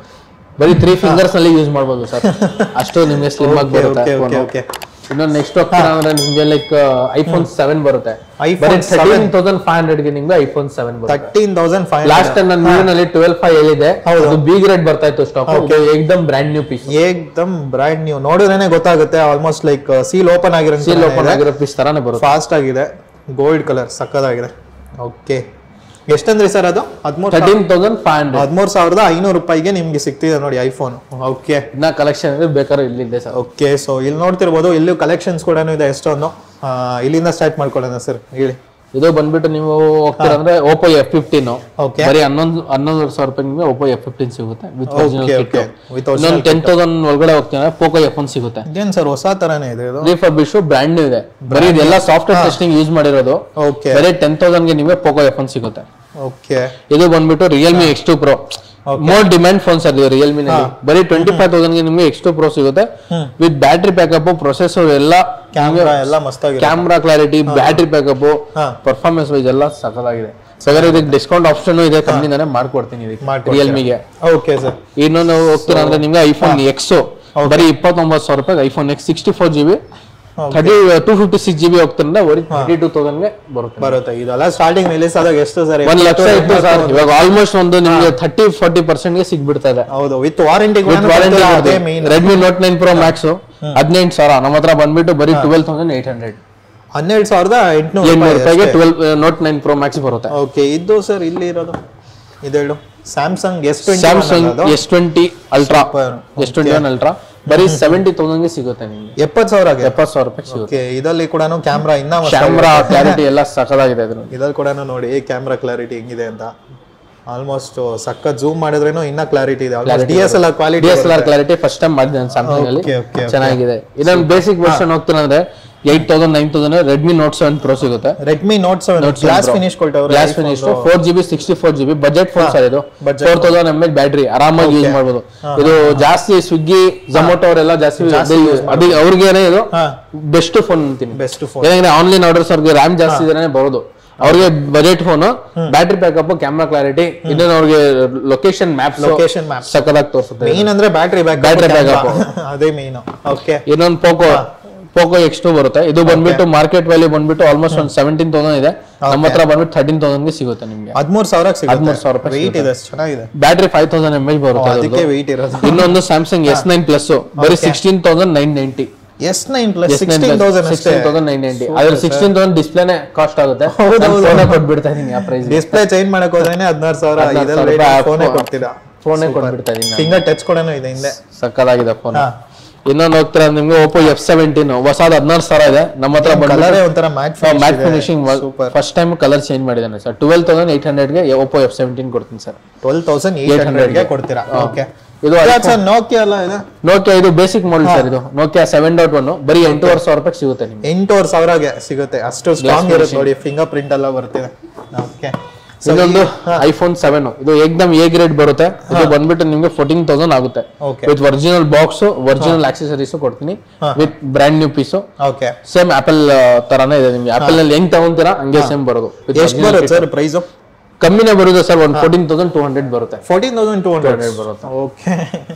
ಬರೀ ತ್ರೀ ಫಿಂಗರ್ಸ್ ನಲ್ಲಿ ಯೂಸ್ ಮಾಡ್ಬೋದು ಸರ್ ಅಷ್ಟು ನಿಮ್ಗೆ ಸ್ಲಿಮ್ ಆಗಿ ಬರುತ್ತೆ ಓಕೆ ಓಕೆ phone. ಓಕೆ ಇನ್ನೊಂದು ನೆಕ್ಸ್ಟ್ ಹೋಗ್ತೀರಾ ಅಂದ್ರೆ ನಿಮ್ಗೆ ಲೈಕ್ ಐಫೋನ್ ಸೆವೆನ್ ಬರುತ್ತೆ iPhone ಬರೀ 7. ತರ್ಟೀನ್ ತೌಸಂಡ್ ಫೈವ್ ಹಂಡ್ರೆಡ್ ಗೆ ನಿಮ್ಗೆ ಐಫೋನ್ ಸೆವೆನ್ ಬರುತ್ತೆ thirteen thousand five last time ನಾನು ವಿಡಿಯೋನಲ್ಲಿ ಟ್ವೆಲ್ ಫೈವ್ ಹೇಳಿದೆ ಹೌದು. ಅದು ಬಿ ಗ್ರೇಡ್ ಬರ್ತಾ ಇತ್ತು ಸ್ಟಾಕ್ ಇದು ಏಕ್ದಮ್ ಬ್ರ್ಯಾಂಡ್ ನ್ಯೂ ಪೀಸ್ ಏಕ್ದಮ್ ಬ್ರ್ಯಾಂಡ್ ನೀವು ನೋಡಿದ್ರೇನೆ ಗೊತ್ತಾಗುತ್ತೆ ಆಲ್ಮೋಸ್ಟ್ ಲೈಕ್ ಸೀಲ್ ಓಪನ್ ಆಗಿರೋ ಸೀಲ್ ಓಪನ್ ಆಗಿರೋ ಪೀಸ್ ತರಾನೇ ಬರುತ್ತೆ ಫಾಸ್ಟ್ ಆಗಿದೆ ಗೋಲ್ಡ್ ಕಲರ್ ಸಕ್ಕದಾಗಿದೆ ಓಕೆ ಎಷ್ಟಂದ್ರಿ ಸರ್ ಅದು ಹದಿಮೂರು ತರ್ಟೀನ್ ತೌಸಂಡ್ ಫೈವ್ ಹಂಡ್ರೆಡ್ ಹದಿಮೂರು ಸಾವಿರದ ಐನೂರು ರೂಪಾಯಿಗೆ ನಿಮ್ಗೆ ಸಿಗ್ತಿದೆ ನೋಡಿ ಐಫೋನ್ ಓಕೆ ಇನ್ನ ಕಲೆಕ್ಷನ್ ಇದೆ ಬೇಕಾದ್ರೆ ಇಲ್ಲಿದೆ ಸರ್ ಓಕೆ ಸೊ ಇಲ್ಲಿ ನೋಡ್ತಿರ್ಬೋದು ಇಲ್ಲೂ ಕಲೆಕ್ಷನ್ಸ್ ಕೂಡ ಇದೆ ಎಷ್ಟೊಂದು ಆ, ಇಲ್ಲಿಂದ ಸ್ಟಾರ್ಟ್ ಮಾಡ್ಕೊಳ್ಳೋಣ ಸರ್ ಹೇಳಿ ಇದು ಬಂದ್ಬಿಟ್ಟು ನೀವು ಹೋಗ್ತೀರಾ ಅಂದ್ರೆ ಓಪೋ ಎಫ್ ಫಿಫ್ಟೀನ್ ಓಕೆ ಬರೀ ಹನ್ನೊಂದು ಹನ್ನೊಂದು ಸಾವಿರ ರೂಪಾಯಿ ನಿಮಗೆ ಓಪೋ ಎಫ್ ಫಿಫ್ಟೀನ್ ಸಿಗುತ್ತೆ with original okay kit okay with ಇನ್ನೊಂದು ಟೆನ್ ತೌಸಂಡ್ ಒಳಗಡೆ ಹೋಗ್ತೀರಾ ಪೋಕೋ ಎಫ್ ಒನ್ ಸಿಗುತ್ತೆ ಇದೇನು ಸರ್ ಹೊಸ ತರನೇ ಇದೆ ಇದು ರೀಫರ್ಬಿಶ್ ಬ್ರ್ಯಾಂಡ್ ನ್ಯೂ ಇದೆ ಬರೀ ಇದೆಲ್ಲ ಸಾಫ್ಟ್ವೇರ್ ಟೆಸ್ಟಿಂಗ್ ಯೂಸ್ ಮಾಡಿರೋದು ಓಕೆ ಬರೀ ಟೆನ್ ತೌಸಂಡ್ ಗೆ ನಿಮಗೆ ಪೋಕೋ ಎಫ್ ಒನ್ ಸಿಗುತ್ತೆ ಓಕೆ ಇದು ಬಂದ್ಬಿಟ್ಟು Realme X two pro more demand phones ಅದು ರಿಯಲ್ಮಿ ನಲ್ಲಿ ಬರೀ ಟ್ವೆಂಟಿ ಫೈವ್ ತೌಸಂಡ್ ಗೆ ನಿಮಗೆ ಎಕ್ಸ್ ಟು ಪ್ರೋ ಸಿಗುತ್ತೆ ವಿತ್ ಬ್ಯಾಟ್ರಿ ಬ್ಯಾಕಪ್ ಪ್ರೊಸೆಸರ್ ಎಲ್ಲ ಕ್ಯಾಮ್ರಾ ಎಲ್ಲ ಮಸ್ತಾಗಿದೆ ಕ್ಯಾಮ್ರಾ ಕ್ಲಾರಿಟಿ ಬ್ಯಾಟ್ರಿ ಬ್ಯಾಕಪ್ ಹಾ. ಪರ್ಫಾರ್ಮೆನ್ಸ್ ವೈಸ್ ಎಲ್ಲ ಸಖತ್ತಾಗಿದೆ ಬೇಕಾದ್ರೆ ಇದಕ್ಕೆ ಡಿಸ್ಕೌಂಟ್ ಆಪ್ಷನ್ ಇದೆ ಕಂಪ್ನಿನೇ ಮಾಡ್ಕೊಡ್ತೀನಿ ಇದಕ್ಕೆ ಮಾಡ್ಕೊಡ್ತೀರಾ? ರಿಯಲ್ಮಿಗೆ ಓಕೆ ಸರ್ ಇನ್ನೊಂದು ಹೋಗ್ತೀರಾ ಅಂದ್ರೆ ನಿಮ್ಗೆ ಐಫೋನ್ ಎಕ್ಸ್ ಬರೀ ಇಪ್ಪತ್ತೊಂಬತ್ತು ಸಾವಿರ ರೂಪಾಯಿ iPhone X sixty four G B thirty two fifty six G B ಹೋಗ್ತೀರಾ ಬರೀ ಥರ್ಟಿ ಟೂ ತೌಸಂಡ್ಗೆ ಬರುತ್ತೆ ಬರುತ್ತೆ ಇದೆಲ್ಲ ಸ್ಟಾರ್ಟಿಂಗ್ ರಿಲೀಸ್ ಆದಾಗ ಎಷ್ಟು ಸರ್ ಒಂದ್ ಲಕ್ಷ ಇತ್ತು ಸರ್ ಇವಾಗ ಆಲ್ಮೋಸ್ಟ್ ಒಂದು ನಿಮ್ಗೆ ಥರ್ಟಿ ಫಾರ್ಟಿ ಪರ್ಸೆಂಟ್ ಗೆ ಸಿಗ್ಬಿಡ್ತಾ ಇದೆ ಹೌದು ವಿತ್ ವಾರಂಟಿ ವಿತ್ ವಾರಂಟಿ ಅದೇ main Redmi Note nine Pro Max ಹದಿನೆಂಟು ಸಾವಿರ ನಮ್ಮ ಹತ್ರ ಬಂದ್ಬಿಟ್ಟು ಬರೀ ಟ್ವೆಲ್ ತೌಸಂಡ್ ಏಟ್ ಹಂಡ್ರೆಡ್ ಹನ್ನೆರಡು ಸಾವಿರದ ಎಂಟುನೂರು ಎಂಟ್ನೂರು ರೂಪಾಯಿಗೆ twelve Note nine Pro Max ಬರುತ್ತೆ ಓಕೆ ಇದು ಸರ್ ಇಲ್ಲಿ ಇರೋದು ಇದೆರಡು Samsung S twenty Samsung S twenty Ultra S twenty one Ultra ಬರೀ ಸೆವೆಂಟಿ ತೌಸಂಡ್ ಗೆ ಸಿಗುತ್ತೆ ನಿಮ್ಗೆ ಎಪ್ಪತ್ತು ಸಾವಿರ ಎಪ್ಪತ್ತು ಸಾವಿರ ರೂಪಾಯಿ ಸಿಗುತ್ತೆ ಓಕೆ ಇದರಲ್ಲಿ ಕೂಡ ಕ್ಯಾಮ್ರಾ ಇನ್ನ ಕ್ಯಾಮ್ರಾ ಕ್ಲಾರಿಟಿ ಎಲ್ಲ ಸಖತ್ತಾಗಿದೆ ಇದ್ರಲ್ಲಿ ಇದ್ರಲ್ಲಿ ಕೂಡ ನೋಡಿ ಕ್ಯಾಮ್ರಾ ಕ್ಲಾರಿಟಿ ಹೆಂಗಿದೆ ಅಂತ ಆಲ್ಮೋಸ್ಟ್ ಸಕ್ಕ ಜೂಮ್ ಮಾಡಿದ್ರೇನು ಇನ್ನ ಕ್ಲಾರಿಟಿ ಇದೆ almost D S L R D quality S L R clarity first time ಮಾಡಿದೆ ನಾನು ಸ್ಯಾಮ್ಸಂಗ್ ಅಲ್ಲಿ Okay, okay, okay. ಚೆನ್ನಾಗಿದೆ ಇನ್ನೊಂದು ಬೇಸಿಕ್ ವರ್ಷನ್ ಹೋಗ್ತೀನಿ ಅಂದ್ರೆ eight thousand nine thousand Redmi Note seven Pro ಸಿಗುತ್ತೆ Redmi Note seven glass finish ಕೊಟ್ಟವ್ರೆ glass finish four G sixty four G B budget phone sir ಇದು budget four thousand M H battery ಆರಾಮಾಗಿ ಯೂಸ್ ಮಾಡ್ಬೋದು ಇದು ಜಾಸ್ತಿ ಸ್ವಿಗ್ಗಿ ಝೊಮೊಟೊ ಅವರೆಲ್ಲ ಜಾಸ್ತಿ ಅದೇ ಅವ್ರಿಗೇನೆ ಇದು ಹಾ ಬೆಸ್ಟ್ ಫೋನ್ ಅಂತೀನಿ ಬೆಸ್ಟ್ ಫೋನ್ ಯಾಕಂದ್ರೆ ಆನ್ಲೈನ್ ಆರ್ಡರ್ಸ್ ಅವ್ರಿಗೆ ರ್ಯಾಮ್ ಜಾಸ್ತಿ ಇದ್ರೆ ಬರೋದು ಅವ್ರಿಗೆ budget phone battery backup camera clarity ಇನ್ನೇನು ಅವ್ರಿಗೆ ಲೊಕೇಶನ್ ಮ್ಯಾಪ್ಸ್ ಲೊಕೇಶನ್ ಮ್ಯಾಪ್ ಸಕ್ಕದಾಗಿ ತೋರಿಸುತ್ತೆ ಮೇನ್ ಅಂದ್ರೆ ಬ್ಯಾಟ್ರಿ ಬ್ಯಾಕ್ Battery backup. ಅದೇ ಮೇನ್ ಓಕೆ ಇನ್ನೊಂದು ಪೋಕೋ ಪೋಕೋ ಎಕ್ಸ್ ಟು ಬರುತ್ತೆ ಇದು ಬಂದ್ಬಿಟ್ಟು ಮಾರ್ಕೆಟ್ ವ್ಯಾಲ್ಯೂ ಬಂದ್ಬಿಟ್ಟು ಆಲ್ಮೋಸ್ಟ್ ಒಂದು ಸೆವೆಂಟೀನ್ ತೌಸಂಡ್ ಇದೆ ನಮ್ಮ ಹತ್ರ ಬಂದ್ಬಿಟ್ಟು ಥರ್ಟೀನ್ ತೌಸಂಡ್ ಗೆ ಸಿಗುತ್ತೆ ನಿಮ್ಗೆ ಹದಿಮೂರು ಸಾವಿರ ಹದಿಮೂರು ಸಾವಿರ ರೂಪಾಯಿ ವೆಯ್ಟ್ ಇದೆ ಚೆನ್ನಾಗಿದೆ battery five thousand M H ಬರುತ್ತೆ ಅದಕ್ಕೆ ಅದ್ರದ್ದು. ವೆಯ್ಟ್ ಇರೋದು ಇನ್ನೊಂದು ಸ್ಯಾಮ್ಸಂಗ್ ಎಸ್ ನೈನ್ ಪ್ಲಸ್ ಬರೀ sixteen thousand nine ninety S nine plus sixteen thousand ಅಷ್ಟೇ ಸಿಕ್ಸ್ಟೀನ್ ತೌಸಂಡ್ ನೈನ್ ನೈಂಟಿ ಅದ್ರ ಸಿಕ್ಸ್ಟೀನ್ ತೌಸಂಡ್ ಡಿಸ್ಪ್ಲೇನೆ ಕಾಸ್ಟ್ ಆಗುತ್ತೆ ಹೌದು, ಹೌದು. ಫೋನೇ ಕೊಟ್ಬಿಡ್ತಾ ಇದೀನಿ ಆ ಪ್ರೈಸ್ ಡಿಸ್ಪ್ಲೇ ಚೇಂಜ್ ಮಾಡಕ್ ಹೋದ್ರೇನೆ ಹದಿನಾರು ಸಾವಿರ ಹದಿನಾರು ಇದರಲ್ಲಿ ಸಾವಿರ ರೂಪಾಯಿ ಫೋನೇ phone. ಕೊಡ್ತೀರಾ ಫೋನೇ ಕೊಟ್ಬಿಡ್ತಾ ಇದೀನಿ ಫಿಂಗರ್ ಟಚ್ ಕೂಡ ಇದೆ ಹಿಂದೆ ಸಕ್ಕದಾಗಿದೆ ಫೋನ್ ಹಾ. ಇನ್ನೊಂದು ಹೋಗ್ತೀರಾ ನಿಮ್ಗೆ ಓಪೋ ಎಫ್ ಸೆವೆಂಟೀನ್ ಹೊಸದು ಹದಿನಾರು ಸಾವಿರ ಇದೆ ನಮ್ಮ ಹತ್ರ ಕಲರೇ ಬಂದ್ರೆ ಒಂಥರ matte matte finishing super first time colour change ಮಾಡಿದ್ದಾನೆ ಸರ್ ಟ್ವೆಲ್ ತೌಸಂಡ್ ಏಟ್ ಹಂಡ್ರೆಡ್ಗೆ ಓಪೋ ಎಫ್ ಸೆವೆಂಟೀನ್ ಕೊಡ್ತೀನಿ ಸರ್ ಟ್ವೆಲ್ ತೌಸಂಡ್ ಏಟ್ ಹಂಡ್ರೆಡ್ಗೆ ಕೊಡ್ತೀರಾ ಓಕೆ ಇದು ಸರ್ ನೋಕಿಯಾ ಅಲ್ಲ ಇದು ನೋಕಿಯಾ ಇದು ಬೇಸಿಕ್ ಮಾಡೆಲ್ ಸರ್ ಇದು ನೋಕಿಯಾ ಸೆವೆನ್ ಡಾಟ್ ಒನ್ ಬರೀ ಎಂಟೂವರೆ ಸಾವಿರ ರೂಪಾಯಿ ಸಿಗುತ್ತೆ ನಿಮ್ಗೆ ಎಂಟೂವರೆ ಸಾವಿರಗೆ ಸಿಗುತ್ತೆ ಅಷ್ಟು ಸ್ಟ್ರಾಂಗ್ ಇರುತ್ತೆ ನೋಡಿ ಫಿಂಗರ್ ಪ್ರಿಂಟ್ ಎಲ್ಲ ಬರ್ತಿದೆ ಓಕೆ ಇದೊಂದು ಐಫೋನ್ ಸೆವೆನ್ ಇದು ಏಕ್ದಮ್ ಎ ಗ್ರೇಡ್ ಬರುತ್ತೆ ಇದು ಬಂದ್ಬಿಟ್ಟು ನಿಮ್ಗೆ ಫೋರ್ಟೀನ್ ತೌಸಂಡ್ ಆಗುತ್ತೆ okay with original box original accessories ಕೊಡ್ತೀನಿ with brand new piece okay same Apple ತರಾನೇ ಇದೆ ನಿಮ್ಗೆ ಆಪಲ್ ನಲ್ಲಿ ಹೆಂಗ್ ತಗೊಂತೀರಾ ಹಂಗೆ ಸೇಮ್ ಬರೋದು With ಎಷ್ಟು original ಬರುತ್ತೆ ಸರ್ ಪ್ರೈಸು ಕಮ್ಮಿನೇ ಬರುತ್ತೆ ಸರ್ ಒಂದು ಫೋರ್ಟೀನ್ ತೌಸಂಡ್ ಟೂ ಹಂಡ್ರೆಡ್ ಬರುತ್ತೆ ಫೋರ್ಟೀನ್ ತೌಸಂಡ್ ಟೂ ಹಂಡ್ರೆಡ್ ಬರುತ್ತೆ ಓಕೆ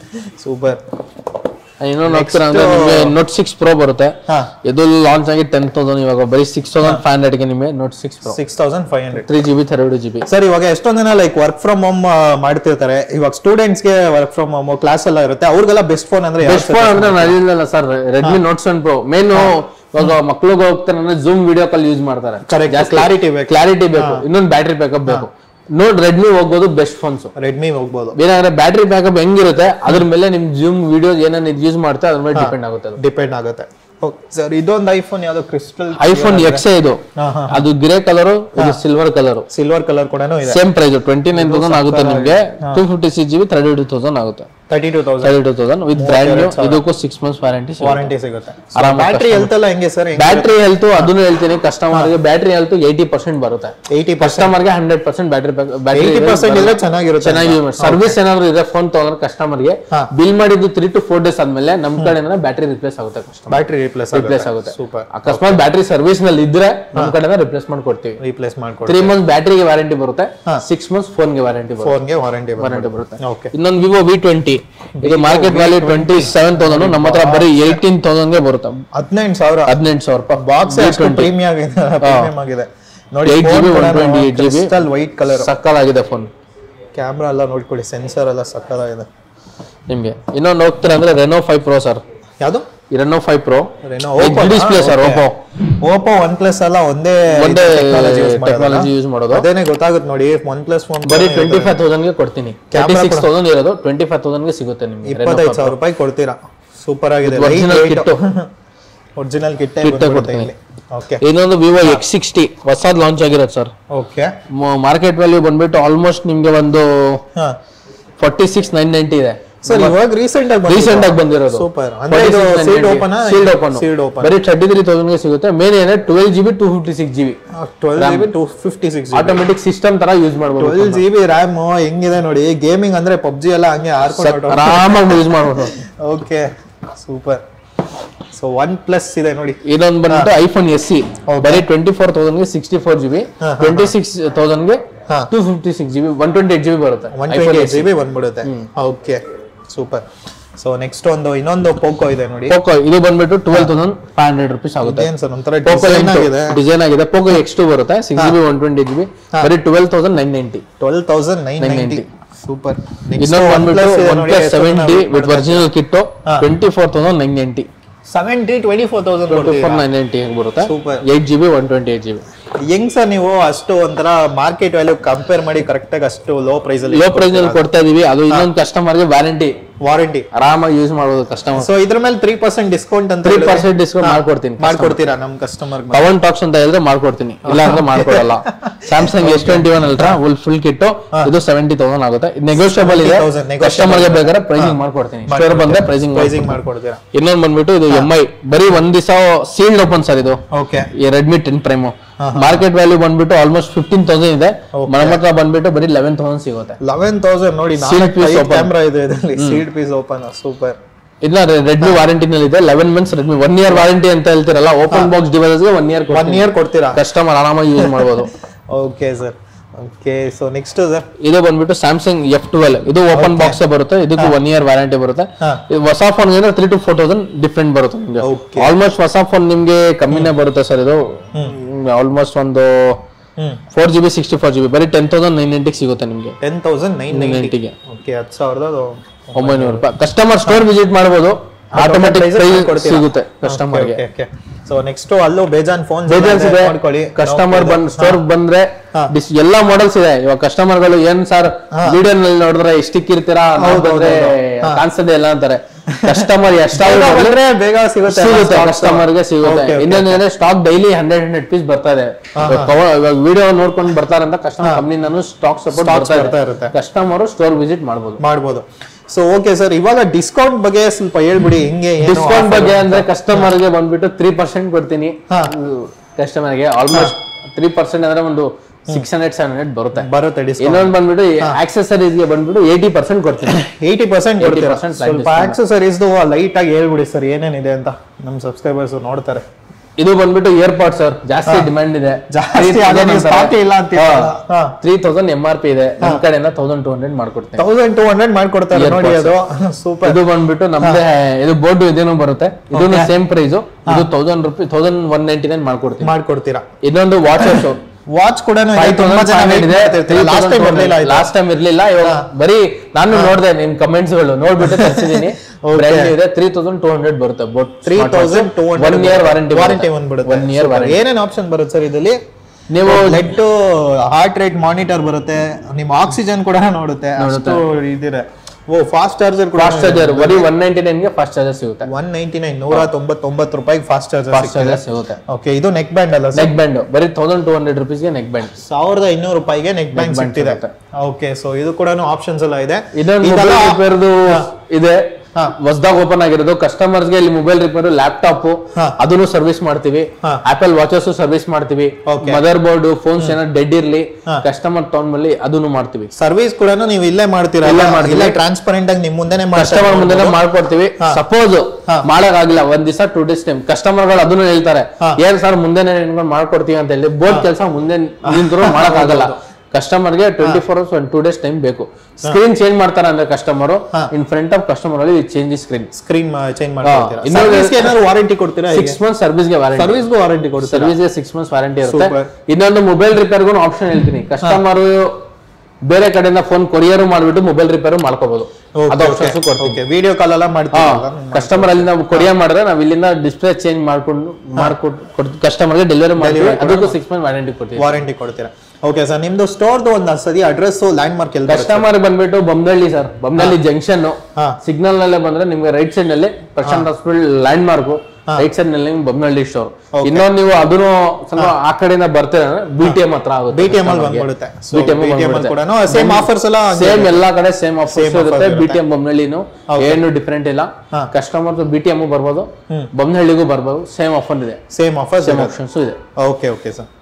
ಸೂಪರ್ ಇನ್ನೊಂದು ಹೋಗ್ತೀರಾ ಅಂದ್ರೆ ನಿಮಗೆ ನೋಟ್ ಸಿಕ್ಸ್ ಪ್ರೋ ಬರುತ್ತೆ ಹಾ ಇದು ಲಾಂಚ್ ಆಗಿ ಟೆನ್ ತೌಸಂಡ್ ಇವಾಗ ಬರೀ ಸಿಕ್ಸ್ ತೌಸಂಡ್ ಫೈವ್ ಹಂಡ್ರೆಡ್ಗೆ ನಿಮಗೆ Note six Pro six thousand five hundred three G B ಎರಡು ಜಿ ಬಿ ಸರ್ ಇವಾಗ ಎಷ್ಟೊಂದ್ ಜನ ಲೈಕ್ ವರ್ಕ್ ಫ್ರಮ್ ಹೋಮ್ ಮಾಡ್ತಿರ್ತಾರೆ ಇವಾಗ ಸ್ಟೂಡೆಂಟ್ಸ್ಗೆ ವರ್ಕ್ ಫ್ರಮ್ ಹೋಮ್ ಕ್ಲಾಸ್ ಎಲ್ಲ ಇರುತ್ತೆ ಅವ್ರಿಗೆಲ್ಲ ಬೆಸ್ಟ್ ಫೋನ್ ಅಂದ್ರೆ ಬೆಸ್ಟ್ ಫೋನ್ ಅಂದ್ರೆ ನಡೀಲಿಲ್ಲ sir Redmi Note seven Pro main ಇವಾಗ ಮಕ್ಳಿಗೆ ಹೋಗ್ತಾರೆ ಅಂದ್ರೆ ಜೂಮ್ ವಿಡಿಯೋ ಕಾಲ್ ಯೂಸ್ ಮಾಡ್ತಾರೆ ಕರೆಕ್ಟ್ ಕ್ಲಾರಿಟಿ ಬೇಕು ಕ್ಲಾರಿಟಿ ಬೇಕು ಇನ್ನೊಂದು ಬ್ಯಾಟ್ರಿ ಬ್ಯಾಕಪ್ ಬೇಕು ನೋಡ್ ರೆಡ್ಮಿ ಹೋಗೋದು ಬೆಸ್ಟ್ ಫೋನ್ಸ್ ರೆಡ್ಮಿ ಹೋಗ್ಬೋದು ಏನಾದ್ರೆ ಬ್ಯಾಟ್ರಿ ಬ್ಯಾಕಪ್ ಹೆಂಗಿರುತ್ತೆ ಅದ್ರ ಮೇಲೆ ನಿಮ್ ಜೂಮ್ ವಿಡಿಯೋ ಏನೇನು ಯೂಸ್ ಮಾಡ್ತಾರೆ ಅದ್ರ ಮೇಲೆ ಡಿಪೆಂಡ್ ಆಗುತ್ತೆ ಅದು ಡಿಪೆಂಡ್ ಆಗುತ್ತೆ ಸರ್ ಇದೊಂದು ಐಫೋನ್ ಯಾವ್ದೋ ಕ್ರಿಸ್ಟಲ್ ಐಫೋನ್ ಎಕ್ಸ್ ಇದು ಹಾ, ಹಾ. ಅದು ಗ್ರೇ ಕಲರ್ ಇದು ಸಿಲ್ವರ್ ಕಲರ್ ಸಿಲ್ವರ್ ಕಲರ್ ಕೂಡ ಇದೆ same price twenty nine thousand ಆಗುತ್ತೆ ನಿಮ್ಗೆ two fifty six G B thirty two thousand ಆಗುತ್ತೆ thirty two thousand thirty two thousand with brand new ಇದಕ್ಕೂ ಸಿಕ್ಸ್ ಮಂತ್ಸ್ ವಾರಂಟಿ ವಾರಂಟಿ ಸಿಗುತ್ತೆ ಆರಾಮಾಗಿ ಬ್ಯಾಟ್ರಿ ಹೆಲ್ತ್ ಎಲ್ಲ ಹೆಂಗೆ ಸರ್ ಬ್ಯಾಟ್ರಿ ಹೆಲ್ತ್ ಅದನ್ನು ಹೇಳ್ತೀನಿ ಕಸ್ಟಮರ್ಗೆ ಬ್ಯಾಟ್ರಿ ಹೆಲ್ತ್ ಏಯ್ಟಿ ಪರ್ಸೆಂಟ್ ಬರುತ್ತೆ ಏಯ್ಟಿ ಪರ್ಸೆಂಟ್ ಕಸ್ಟಮರ್ಗೆ hundred percent battery battery eighty percent ಇದ್ರೆ ಚೆನ್ನಾಗಿರುತ್ತೆ ಚೆನ್ನಾಗಿ ಸರ್ವಿಸ್ ಏನಾದ್ರು ಇದೆ ಫೋನ್ ತಗೊಂಡ್ರೆ ಕಸ್ಟಮರ್ಗೆ ಹಾ. ಬಿಲ್ ಮಾಡಿದ್ದು ತ್ರೀ ಟು ಫೋರ್ ಡೇಸ್ ಆದ್ಮೇಲೆ ನಮ್ ಕಡೆಯಿಂದ ಬ್ಯಾಟ್ರಿ ರಿಪ್ಲೇಸ್ ಆಗುತ್ತೆ ಕಸ್ಟಮರ್ ಬ್ಯಾಟ್ರಿ ರಿಪ್ಲೇಸ್ ರಿಪ್ಲೇಸ್ ಆಗುತ್ತೆ ಸೂಪರ್ ಅಕಸ್ಮಾತ್ ಬ್ಯಾಟ್ರಿ ಸರ್ವಿಸ್ ನಲ್ಲಿ ಇದ್ರೆ ನಮ್ ಕಡೆಯಿಂದ ರಿಪ್ಲೇಸ್ ಮಾಡ್ಕೊಡ್ತೀವಿ ರೀಪ್ಲೇಸ್ ಮಾಡ್ಕೊಡಿ ತ್ರೀ ಮಂತ್ಸ್ ಬ್ಯಾಟ್ರಿಗೆ ವಾರಂಟಿ ಬರುತ್ತೆ ಸಿಕ್ಸ್ ಮಂತ್ಸ್ ಫೋನ್ಗೆ ವಾರಂಟಿ ಬರುತ್ತೆ ಫೋನ್ಗೆ ವಾರಂಟಿ ವಾರಂಟಿ ಬರುತ್ತೆ ಓಕೆ ಇನ್ನೊಂದು ವಿವೋ ವಿ ಟ್ವೆಂಟಿ ಟ್ವೆಂಟಿ ಇದು market value twenty seven thousand ನಮ್ಮ ಹತ್ರ ಬರೀ ಏಯ್ಟೀನ್ ತೌಸಂಡ್ಗೆ ಬರುತ್ತೆ ಹದಿನೆಂಟು ಸಾವಿರ ಹದಿನೆಂಟು ಸಾವಿರ ರೂಪಾಯಿ ಬಾಕ್ಸ್ ಪ್ರೀಮಿಯಂ ಆಗಿದೆ ಪ್ರೀಮಿಯಂ ಆಗಿದೆ ನೋಡಿ 8 GB, 128 GB. Crystal white colour ಸಕ್ಕಲಾಗಿದೆ ಫೋನ್ ಕ್ಯಾಮ್ರಾ ಎಲ್ಲ ನೋಡ್ಕೊಳ್ಳಿ ಸೆನ್ಸರ್ ಎಲ್ಲ ಸಕ್ಕದಾಗಿದೆ ನಿಮ್ಗೆ ಇನ್ನೊಂದು ಹೋಗ್ತೀರಾ ಅಂದ್ರೆ ರೆನೋ ಫೈವ್ ಪ್ರೋ ಸರ್ ಯಾವುದು Reno five Pro Reno display sir Oppo Oppo OnePlus ಎಲ್ಲ ಒಂದೇ ಒಂದೇ ಟೆಕ್ನಾಲಜಿ ಯೂಸ್ ಟೆಕ್ನಾಲಜಿ ಯೂಸ್ ಮಾಡೋದು ಅದೇನೆ ಗೊತ್ತಾಗುತ್ತೆ ನೋಡಿ ಒನ್ ಪ್ಲಸ್ ಫೋನ್ ಬರೀ ಟ್ವೆಂಟಿ ಫೈವ್ ತೌಸಂಡ್ಗೆ ಕೊಡ್ತೀನಿ ಟ್ವೆಂಟಿ ಸಿಕ್ಸ್ ತೌಸಂಡ್ ಇರೋದು ಟ್ವೆಂಟಿ ಫೈವ್ ತೌಸಂಡ್ಗೆ ಸಿಗುತ್ತೆ ನಿಮ್ಗೆ ಇಪ್ಪತ್ತೈದು ಸಾವಿರ ರೂಪಾಯಿ ಕೊಡ್ತೀರಾ ಸೂಪರ್ ಆಗಿದೆ Original kit. ಒರಿಜಿನಲ್ ಕಿಟ್ಟೆ Kit ಬಂದ್ಬಿಡುತ್ತೆ ಕೊಡ್ತೀನಿ. ಇಲ್ಲಿ ಓಕೆ ಇನ್ನೊಂದು ವಿವೋ ಎಕ್ಸ್ ಸಿಕ್ಸ್ಟಿ ಹೊಸದ್ ಲಾಂಚ್ ಆಗಿರೋದು ಸರ್ ಓಕೆ ಮಾರ್ಕೆಟ್ ವ್ಯಾಲ್ಯೂ ಬಂದ್ಬಿಟ್ಟು ಆಲ್ಮೋಸ್ಟ್ ನಿಮ್ಗೆ ಒಂದು ಹಾ ಫಾರ್ಟಿ ಸಿಕ್ಸ್ ನೈನ್ ನೈಂಟಿ ಇದೆ ಸರ್ ಇವಾಗ ರೀಸೆಂಟ್ ಆಗಿ ರೀಸೆಂಟ್ ಆಗಿ ಬಂದಿರೋದು ಸೂಪರ್ ಅಂದ್ರೆ ಇದು sealed open sealed open sealed open ಬರೀ ಥರ್ಟಿ ತ್ರೀ ತೌಸಂಡ್ಗೆ ಸಿಗುತ್ತೆ ಮೇನ್ ಏನೇ twelve G B two fifty six G B twelve G B two fifty six automatic system ತರ ಯೂಸ್ ಮಾಡ್ಬೋದು ಟ್ವೆಲ್ ಜಿ ಬಿ ರ್ಯಾಮ್ ಹೆಂಗಿದೆ ನೋಡಿ ಗೇಮಿಂಗ್ ಅಂದ್ರೆ ಪಬ್ಜಿ ಎಲ್ಲ ಹಂಗೆ ಆರ್ಕೊಂಡು ಆರಾಮಾಗಿ ಯೂಸ್ ಮಾಡ್ಬೋದು okay super so OnePlus ಇದೆ ನೋಡಿ ಇದೊಂದು ಬಂದ್ಬಿಟ್ಟು ಐಫೋನ್ ಎಸ್ ಸಿ ಬರೀ ಟ್ವೆಂಟಿ ಫೋರ್ ತೌಸಂಡ್ಗೆ sixty four G B twenty six ತೌಸಂಡ್ಗೆ ಹಾ. Two fifty six G B one twenty eight G B ಬರುತ್ತೆ one twenty eight G B ಬಂದ್ಬಿಡುತ್ತೆ ಓಕೆ ಸೂಪರ್ ಸೊ ನೆಕ್ಸ್ಟ್ ಒಂದು ಇನ್ನೊಂದು ಪೋಕೋ ಇದೆ ನೋಡಿ ಪೋಕೋ ಇದು ಬಂದ್ಬಿಟ್ಟು twelve thousand five hundred rupees ಆಗುತ್ತೆ ಏನ್ ಸರ್ ಒಂಥರ ಪೋಕೋ ಡಿಸೈನ್ ಆಗಿದೆ ಡಿಸೈನ್ ಆಗಿದೆ ಪೋಕೋ ಎಕ್ಸ್ ಟು ಬರುತ್ತೆ six G B one twenty G B ಬರೀ twelve thousand nine ninety twelve thousand nine ninety super ಇನ್ನೊಂದು ಬಂದ್ಬಿಟ್ಟು OnePlus seventy with original kit twenty four thousand nine ninety seventy twenty four thousand twenty four nine ninety ಬರುತ್ತೆ Super. Eight G B one twenty eight G B ಹೆಂಗ್ ಸರ್ ನೀವು ಅಷ್ಟು ಒಂಥರ ಮಾರ್ಕೆಟ್ ವ್ಯಾಲ್ಯೂ ಕಂಪೇರ್ ಮಾಡಿ ಕರೆಕ್ಟ್ ಆಗಿ ಅಷ್ಟು ಲೋ ಪ್ರೈಸ್ ಅಲ್ಲಿ ಲೋ ಪ್ರೈಸ್ ಅಲ್ಲಿ ಕೊಡ್ತಾ ಇದೀವಿ ಅದು ಇನ್ನೊಂದು ಕಸ್ಟಮರ್ಗೆ ವ್ಯಾರಂಟಿ ವಾರಂಟಿ ಆರಾಮಾಗಿ ಯೂಸ್ ಮಾಡ್ಬೋದು ಕಸ್ಟಮರ್ ಸೊ ಇದ್ರ ಮೇಲೆ ತ್ರೀ ಪರ್ಸೆಂಟ್ ಡಿಸ್ಕೌಂಟ್ ಅಂತ ತ್ರೀ ಹೇಳಿದ್ರೆ ಪರ್ಸೆಂಟ್ ಡಿಸ್ಕೌಂಟ್ ಮಾಡ್ಕೊಡ್ತೀನಿ ಮಾಡ್ಕೊಡ್ತೀರಾ ನಮ್ ಕಸ್ಟಮರ್ ಪವನ್ ಟಾಕ್ಸ್ ಅಂತ ಹೇಳಿದ್ರೆ ಮಾಡ್ಕೊಡ್ತೀನಿ ಇಲ್ಲ ಅಂದ್ರೆ ಮಾಡ್ಕೊಡಲ್ಲ Samsung S twenty one Ultra full full kit ಇದು ಸೆವೆಂಟಿ ತೌಸಂಡ್ ಆಗುತ್ತೆ ನೆಗೋಷಿಯಬಲ್ ಇದೆ 70,000 negotiable. ಕಸ್ಟಮರ್ಗೆ ಬೇಕಾದ್ರೆ ಪ್ರೈಸಿಂಗ್ ಮಾಡ್ಕೊಡ್ತೀನಿ ಸ್ಟೋರ್ ಬಂದ್ರೆ ಪ್ರೈಸಿಂಗ್ ಪ್ರೈಸಿಂಗ್ ಮಾಡ್ಕೊಡ್ತೀರಾ ಇನ್ನೊಂದು ಬಂದ್ಬಿಟ್ಟು ಇದು ಎಂ ಐ ಬರೀ ಒಂದ್ ದಿವಸ ಸೀಲ್ಡ್ ಓಪನ್ ಸರ್ ಇದು ಓಕೆ ಈ Redmi ten prime market value ಬಂದ್ಬಿಟ್ಟು ಆಲ್ಮೋಸ್ಟ್ ಫಿಫ್ಟೀನ್ ತೌಸಂಡ್ ಇದೆ ನಮ್ಮ ಹತ್ರ ಬಂದ್ಬಿಟ್ಟು ಬರೀ ಲೆವೆನ್ ತೌಸಂಡ್ ಸಿಗುತ್ತೆ ಲೆವೆನ್ ತೌಸಂಡ್ ನೋಡಿ Sealed piece open. ಕ್ಯಾಮ್ರಾ ಇದೆ ಇದರಲ್ಲಿ ಸೀಲ್ಡ್ ಪೀಸ್ ಓಪನ್ ಸೂಪರ್ ಇಲ್ಲ ರೆಡ್ಮಿ ವಾರಂಟಿನಲ್ಲಿ ಇದೆ eleven months Redmi one year warranty ಅಂತ ಹೇಳ್ತಿರಲ್ಲ ಓಪನ್ ಬಾಕ್ಸ್ ಡಿವೈಸ್ಗೆ ಒನ್ ಇಯರ್ ಒನ್ ಇಯರ್ ಕೊಡ್ತೀರಾ ಕಸ್ಟಮರ್ ಆರಾಮಾಗಿ ಯೂಸ್ ಮಾಡ್ಬೋದು okay sir okay so next sir ಇದು ಬಂದ್ಬಿಟ್ಟು ಸ್ಯಾಮ್ಸಂಗ್ ಎಫ್ ಟ್ವೆಲ್ ಇದು ಓಪನ್ ಬಾಕ್ಸ್ ಬರುತ್ತೆ ಇದಕ್ಕೂ ಒನ್ ಇಯರ್ ವಾರಂಟಿ ಬರುತ್ತೆ ಹಾ. ಇದು ಹೊಸ ಫೋನ್ ಅಂದ್ರೆ three to four thousand different ಬರುತ್ತೆ ನಿಮ್ಗೆ Okay. ಆಲ್ಮೋಸ್ಟ್ ಹೊಸ ಫೋನ್ ನಿಮ್ಗೆ ಕಮ್ಮಿನೇ ಬರುತ್ತೆ ಸರ್ ಇದು ಆಲ್ಮೋಸ್ಟ್ ಒಂದು hmm four G B sixty four G B ಬರೀ ಟೆನ್ ತೌಸಂಡ್ ನೈನ್ ನೈಂಟಿಗೆ ಸಿಗುತ್ತೆ ನಿಮ್ಗೆ ಟೆನ್ ತೌಸಂಡ್ ನೈನ್ ನೈಂಟಿ ನೈಂಟಿಗೆ ಓಕೆ ಹತ್ತು ಸಾವಿರದ ಒಂಬೈನೂರು ರೂಪಾಯಿ ಕಸ್ಟಮರ್ ಸ್ಟೋರ್ ವಿಸಿಟ್ ಮಾಡ್ಬೋದು ಆಟೋಮೆಟಿಕ್ price ಪ್ರೈಸ್ ಕೊಡ್ತೀರಾ? ಸಿಗುತ್ತೆ ಕಸ್ಟಮರ್ಗೆ ಸೊ ನೆಕ್ಸ್ಟ್ ಅಲ್ಲೂ ಬೇಜಾನ್ ಫೋನ್ ಬೇಜಾನ್ಸ್ ಇದೆ ಮಾಡ್ಕೊಳ್ಳಿ ಕಸ್ಟಮರ್ ಬಂದ್ ಸ್ಟೋರ್ ಬಂದ್ರೆ dis- ಎಲ್ಲಾ ಮಾಡೆಲ್ಸ್ ಇದೆ ಇವಾಗ ಕಸ್ಟಮರ್ಗಳು ಏನ್ ಸರ್ ವಿಡಿಯೋನಲ್ಲಿ ನೋಡಿದ್ರೆ ಇಷ್ಟಿಕ್ಕಿರ್ತೀರಾ ನೋಡಿದ್ರೆ ಕಾಣಿಸದೆ ಎಲ್ಲ ಅಂತಾರೆ ಕಸ್ಟಮರ್ ಎಷ್ಟಾದ್ರೂ ಬರ್ಲಿ, ಬಂದ್ರೆ ಬೇಗ ಸಿಗುತ್ತೆ ಸಿಗುತ್ತೆ Stocks. ಕಸ್ಟಮರ್ ಗೆ ಸಿಗುತ್ತೆ Okay, okay, ಇನ್ನೊಂದೇನೆ stock daily hundred hundred piece ಬರ್ತಾ ಇದೆ ಇವಾಗ ವಿಡಿಯೋ ನೋಡ್ಕೊಂಡು ಬರ್ತಾರಂತ ಕಸ್ಟಮರ್ ಕಂಪ್ನಿನೂ ಸ್ಟಾಕ್ ಸಪೋರ್ಟ್ Stocks ಬರ್ತಾ ಬರ್ತಾ ಇರುತ್ತೆ ಇರುತ್ತೆ. ಕಸ್ಟಮರ್ ಸ್ಟೋರ್ ವಿಸಿಟ್ ಮಾಡ್ಬೋದು ಮಾಡ್ಬೋದು ಸೊ ಓಕೆ ಸರ್ ಇವಾಗ ಡಿಸ್ಕೌಂಟ್ ಬಗ್ಗೆ ಸ್ವಲ್ಪ ಹೇಳ್ಬಿಡಿ ಹಿಂಗೆ ಏನು ಡಿಸ್ಕೌಂಟ್ offer ಬಗ್ಗೆ ಅಂದ್ರೆ ಕಸ್ಟಮರ್ ಗೆ ಬಂದ್ಬಿಟ್ಟು ತ್ರೀ ಪರ್ಸೆಂಟ್ ಕೊಡ್ತೀನಿ ಹಾ. ಕಸ್ಟಮರ್ ಗೆ ಆಲ್ಮೋಸ್ಟ್ ತ್ರೀ ಪರ್ಸೆಂಟ್ ಅಂದ್ರೆ ಒಂದು ಸಿಕ್ಸ್ ಹಂಡ್ರೆಡ್ ಸೆವೆನ್ ಹಂಡ್ರೆಡ್ ಬರುತ್ತೆ ಬರುತ್ತೆ ಡಿಸ್ಕೌಂಟ್ ಇನ್ನೊಂದು ಬಂದ್ಬಿಟ್ಟು ಆಕ್ಸೆಸರೀಸ್ ಗೆ ಬಂದ್ಬಿಟ್ಟು ಏಯ್ಟಿ ಪರ್ಸೆಂಟ್ ಕೊಡ್ತೀನಿ ಏಯ್ಟಿ ಪರ್ಸೆಂಟ್ ಕೊಡ್ತೀರಾ 80% ಸ್ವಲ್ಪ ಆಕ್ಸೆಸರೀಸ್ ಲೈಟ್ ಆಗಿ ಹೇಳ್ಬಿಡಿ ಸರ್ ಏನೇನಿದೆ ಅಂತ ನಮ್ಮ ಸಬ್ಸ್ಕ್ರೈಬರ್ಸ್ ನೋಡ್ತಾರೆ ಇದು ಬಂದ್ಬಿಟ್ಟು ಏರ್ಪಾಡ್ ಸರ್ ಜಾಸ್ತಿ ಡಿಮ್ಯಾಂಡ್ ಇದೆ ಜಾಸ್ತಿ ಅದೇ ನೀವು stock ಏ ಇಲ್ಲ ಅಂತೀರಲ್ಲ. ಹಾ. Three thousand M R P ಇದೆ ನಮ್ ಕಡೆಯಿಂದ ತೌಸಂಡ್ ಟೂ ಹಂಡ್ರೆಡ್ ಮಾಡ್ಕೊಡ್ತೀನಿ ತೌಸಂಡ್ ಟೂ ಹಂಡ್ರೆಡ್ ಮಾಡ್ಕೊಡ್ತಾರೆ ನೋಡಿ ಅದು ಸೂಪರ್ ಇದು ಬಂದ್ಬಿಟ್ಟು ನಮ್ದೇ ಇದು ಬೋರ್ಡ್ ಇದೇನು ಬರುತ್ತೆ ಇದನ್ನು ಸೇಮ್ ಪ್ರೈಸ್ ಇದು thousand rupee thousand one ninety nine ಮಾಡ್ಕೊಡ್ತೀನಿ ಮಾಡ್ಕೊಡ್ತೀರಾ ಇನ್ನೊಂದು ವಾಚಸ್ ವಾಚ್ ಕೂಡ ತುಂಬಾ ಜನ ಲಾಸ್ಟ್ ಟೈಮ್ ಬರಲಿಲ್ಲ ಲಾಸ್ಟ್ ಟೈಮ್ ಇರ್ಲಿಲ್ಲ ಇವಾಗ ಬರೀ ನಾನು ನೋಡ್ದೆ ನಿಮ್ ಕಮೆಂಟ್ಸ್ ಗಳು ನೋಡ್ಬಿಟ್ಟು ತರಿಸಿದೀನಿ ಬ್ರ್ಯಾಂಡ್ ಇದೆ ತ್ರೀ ತೌಸಂಡ್ ಟೂ ಹಂಡ್ರೆಡ್ ಬರುತ್ತೆ boat three thousand two one year warranty warranty ಬಂದ್ಬಿಡುತ್ತೆ ಒನ್ ಇಯರ್ ವಾರಂಟಿ ಏನೇನು ಆಪ್ಷನ್ ಬರುತ್ತೆ ಸರ್ ಇದರಲ್ಲಿ ನೀವು ಲೆಡ್ ಹಾರ್ಟ್ ರೇಟ್ ಮಾನಿಟರ್ ಬರುತ್ತೆ ನಿಮ್ಮ ಆಕ್ಸಿಜನ್ ಕೂಡ ನೋಡುತ್ತೆ ಅಷ್ಟು ಇದಿದೆ ಓ ಫಾಸ್ಟ್ ಚಾರ್ಜರ್ ಕೂಡ ಫಾಸ್ಟ್ ಚಾರ್ಜರ್ ಬರೀ ಒನ್ ನೈಂಟಿ ನೈನ್ಗೆ ಫಾಸ್ಟ್ ಚಾರ್ಜರ್ ಸಿಗುತ್ತೆ ಒನ್ ನೈಂಟಿ ನೈನ್ ನೂರ ತೊಂಬತ್ತೊಂಬತ್ತು ರೂಪಾಯಿಗೆ ಫಾಸ್ಟ್ ಚಾರ್ಜರ್ ಫಾಸ್ಟ್ ಚಾರ್ಜರ್ ಸಿಗುತ್ತೆ ಓಕೆ ಇದು ನೆಕ್ ಬ್ಯಾಂಡ್ ಅಲ್ಲ ಸರ್ ನೆಕ್ ಬ್ಯಾಂಡ್ ಬರೀ ತೌಸಂಡ್ ಟೂ ಹಂಡ್ರೆಡ್ ರುಪೀಸ್ಗೆ ನೆಕ್ ಬ್ಯಾಂಡ್ ಸಾವಿರದ ಇನ್ನೂರು ರೂಪಾಯಿಗೆ ನೆಕ್ ಬ್ಯಾಂಡ್ band ಸಿಗ್ತಿದೆ ಸಿಗುತ್ತೆ. ಓಕೆ ಸೊ ಇದು ಕೂಡ ಆಪ್ಷನ್ಸ್ ಎಲ್ಲ ಇದೆ ಇದೊಂದು ಇದೆಲ್ಲ- ಮೊಬೈಲ್ ರಿಪೇರ್ದು ಇದೆ ಹಾ. ಹೊಸದಾಗಿ ಓಪನ್ ಆಗಿರೋದು ಕಸ್ಟಮರ್ಸ್ ಗೆ ಇಲ್ಲಿ ಮೊಬೈಲ್ ರಿಪೇರ್ ಲ್ಯಾಪ್ಟಾಪ್ ಹಾ. ಅದನ್ನು ಸರ್ವಿಸ್ ಮಾಡ್ತೀವಿ ಹಾ. ಆಪಲ್ ವಾಚಸ್ ಸರ್ವಿಸ್ ಮಾಡ್ತೀವಿ Okay. ಮದರ್ ಬೋರ್ಡ್ ಫೋನ್ಸ್ ಏನಾದ್ರು ಡೆಡ್ ಇರ್ಲಿ ಹಾ. ಕಸ್ಟಮರ್ ತಗೊಂಡ್ಬಲ್ಲಿ ಅದನ್ನು ಮಾಡ್ತೀವಿ ಸರ್ವಿಸ್ ಕೂಡ ನೀವು ಇಲ್ಲೇ ಮಾಡ್ತೀರಾ ಇಲ್ಲೇ ಮಾಡ್ತೀವಿ. ಇಲ್ಲ ಟ್ರಾನ್ಸ್ಪರೆಂಟ್ ಆಗಿ ನಿಮ್ ಮುಂದೆನೆ ಕಸ್ಟಮರ್ ಮುಂದೆ ಮಾಡ್ಕೊಡ್ತೀವಿ ಹಾ. ಸಪೋಸ್ ಹಾ. ಮಾಡಕ್ಕಾಗಿಲ್ಲ ಒಂದ್ ದಿವಸ ಟೂ ಡೇಸ್ ಟೈಮ್ ಕಸ್ಟಮರ್ ಗಳು ಅದನ್ನು ಹೇಳ್ತಾರೆ ಹಾ. ಏನ್ ಸರ್ ಮುಂದೆ ನಿನ್ಕೊಂಡು ಮಾಡ್ಕೊಡ್ತೀವಿ ಅಂತ ಹೇಳಿ ಬೋರ್ಡ್ ಕೆಲಸ ಮುಂದೆ ನಿಂತರು ಮಾಡಕ್ಕಾಗಲ್ಲ ಕಸ್ಟಮರ್ಗೆ twenty four hours one two days time ಬೇಕು ಸ್ಕ್ರೀನ್ ಚೇಂಜ್ ಮಾಡ್ತಾರ ಅಂದ್ರೆ customer in front of customer ಅಲ್ಲಿ ಚೇಂಜ್ ಸ್ಕ್ರೀನ್ ಸ್ಕ್ರೀನ್ ಚೇಂಜ್ ಮಾಡ್ಕೊಡ್ತೀರಾ ಇನ್ನೊಂದು- ಸರ್ವಿಸ್ಗೆ ಏನಾದ್ರು ವಾರಂಟಿ ಕೊಡ್ತೀರಾ ಸಿಕ್ಸ್ ಮಂತ್ಸ್ ಸರ್ವಿಸ್ಗೆ ವಾರಂಟಿ ಸರ್ವಿಸ್ಗೂ ವಾರಂಟಿ ಕೊಡ್ತೀರಾ ಸರ್ವಿಸ್ಗೆ ಸಿಕ್ಸ್ ಮಂತ್ಸ್ ವಾರಂಟಿ ಇರುತ್ತೆ Super. ಇನ್ನೊಂದು ಮೊಬೈಲ್ ರಿಪೇರ್ಗೂ ಆಪ್ಷನ್ ಹೇಳ್ತೀನಿ ಕಸ್ಟಮರ್ ಬೇರೆ ಕಡೆಯಿಂದ ಫೋನ್ ಕೊರಿಯರ್ ಮಾಡ್ಬಿಟ್ಟು ಮೊಬೈಲ್ ರಿಪೇರ್ ಮಾಡ್ಕೋಬಹುದು ಅದು ಆಪ್ಷನ್ಸ್ ಕೊಡ್ತೀವಿ ಓಕೆ ವಿಡಿಯೋ ಕಾಲ್ ಎಲ್ಲ ಮಾಡ್ತೀರಾ ಕಸ್ಟಮರ್ ಅಲ್ಲಿ ನಾವು ಕೊರಿಯರ್ ಮಾಡಿದ್ರೆ ನಾವು ಇಲ್ಲಿಂದ ಡಿಸ್ಪ್ಲೇ ಚೇಂಜ್ ಮಾಡ್ಕೊಂಡು ಮಾಡ್ಕೊಟ್ಟು ಕಸ್ಟಮರ್ಗೆ ಡೆಲಿವರಿ ಮಾಡ್ತೀವಿ ಅದಕ್ಕೂ ಸಿಕ್ಸ್ ಮಂತ್ ವಾರಂಟಿ ಕೊಡ್ತೀವಿ ವಾರಂಟಿ ಕೊಡ್ತೀರಾ ಓಕೆ ಸರ್ ನಿಮ್ದು ಸ್ಟೋರ್ದು ಒಂದು ಸರಿ ಅಡ್ರೆಸ್ ಲ್ಯಾಂಡ್ ಮಾರ್ಕ್ ಎಲ್ಲ ಕಸ್ಟಮರ್ ಬಂದ್ಬಿಟ್ಟು ಬೊಮ್ಮನಹಳ್ಳಿ ಸರ್ ಬೊಮ್ಮನಹಳ್ಳಿ ಜಂಕ್ಷನ್ ಹಾ. ಸಿಗ್ನಲ್ ನಲ್ಲೇ ಬಂದ್ರೆ ನಿಮ್ಗೆ ರೈಟ್ ಸೈಡ್ ನಲ್ಲಿ Prashanth hospital landmark right side ನಲ್ಲಿ ನಿಮ್ಗೆ ಬೊಮ್ಮನಹಳ್ಳಿ ಸ್ಟೋರ್ ಇನ್ನೊಂದು ನೀವು ಅದನ್ನು ಸ್ವಲ್ಪ ಆ ಕಡೆಯಿಂದ ಬರ್ತೀರ ಬಿ ಟಿ ಎಂ ಹತ್ರ ಆಗುತ್ತೆ ಬಿ ಟಿ ಎಂ ಅಲ್ಲಿ ಬಂದ್ಬಿಡುತ್ತೆ B T M B T M ಅಲ್ಲಿ ಕೂಡ ಸೇಮ್ ಆಫರ್ಸ್ ಎಲ್ಲ ಸೇಮ್ ಎಲ್ಲಾ ಕಡೆ ಸೇಮ್ ಆಫರ್ಸ್ Same offers ಇರುತ್ತೆ ಬಿ ಇರುತ್ತೆ. ಟಿ ಎಂ ಬೊಮ್ಮನಹಳ್ಳಿನು ಏನು ಡಿಫ್ರೆಂಟ್ ಇಲ್ಲ ಹಾ. ಕಸ್ಟಮರ್ ಬಿ ಟಿ ಎಂ ಬರ್ಬೋದು ಬೊಮ್ಮನಹಳ್ಳಿಗೂ ಬರ್ಬೋದು ಸೇಮ್ ಆಫರ್ ಇದೆ ಸೇಮ್ ಆಫರ್ಸ್ ಸೇಮ್ ಆಪ್ಷನ್ಸ್ ಇದೆ ಓಕೆ ಓಕೆ ಸರ್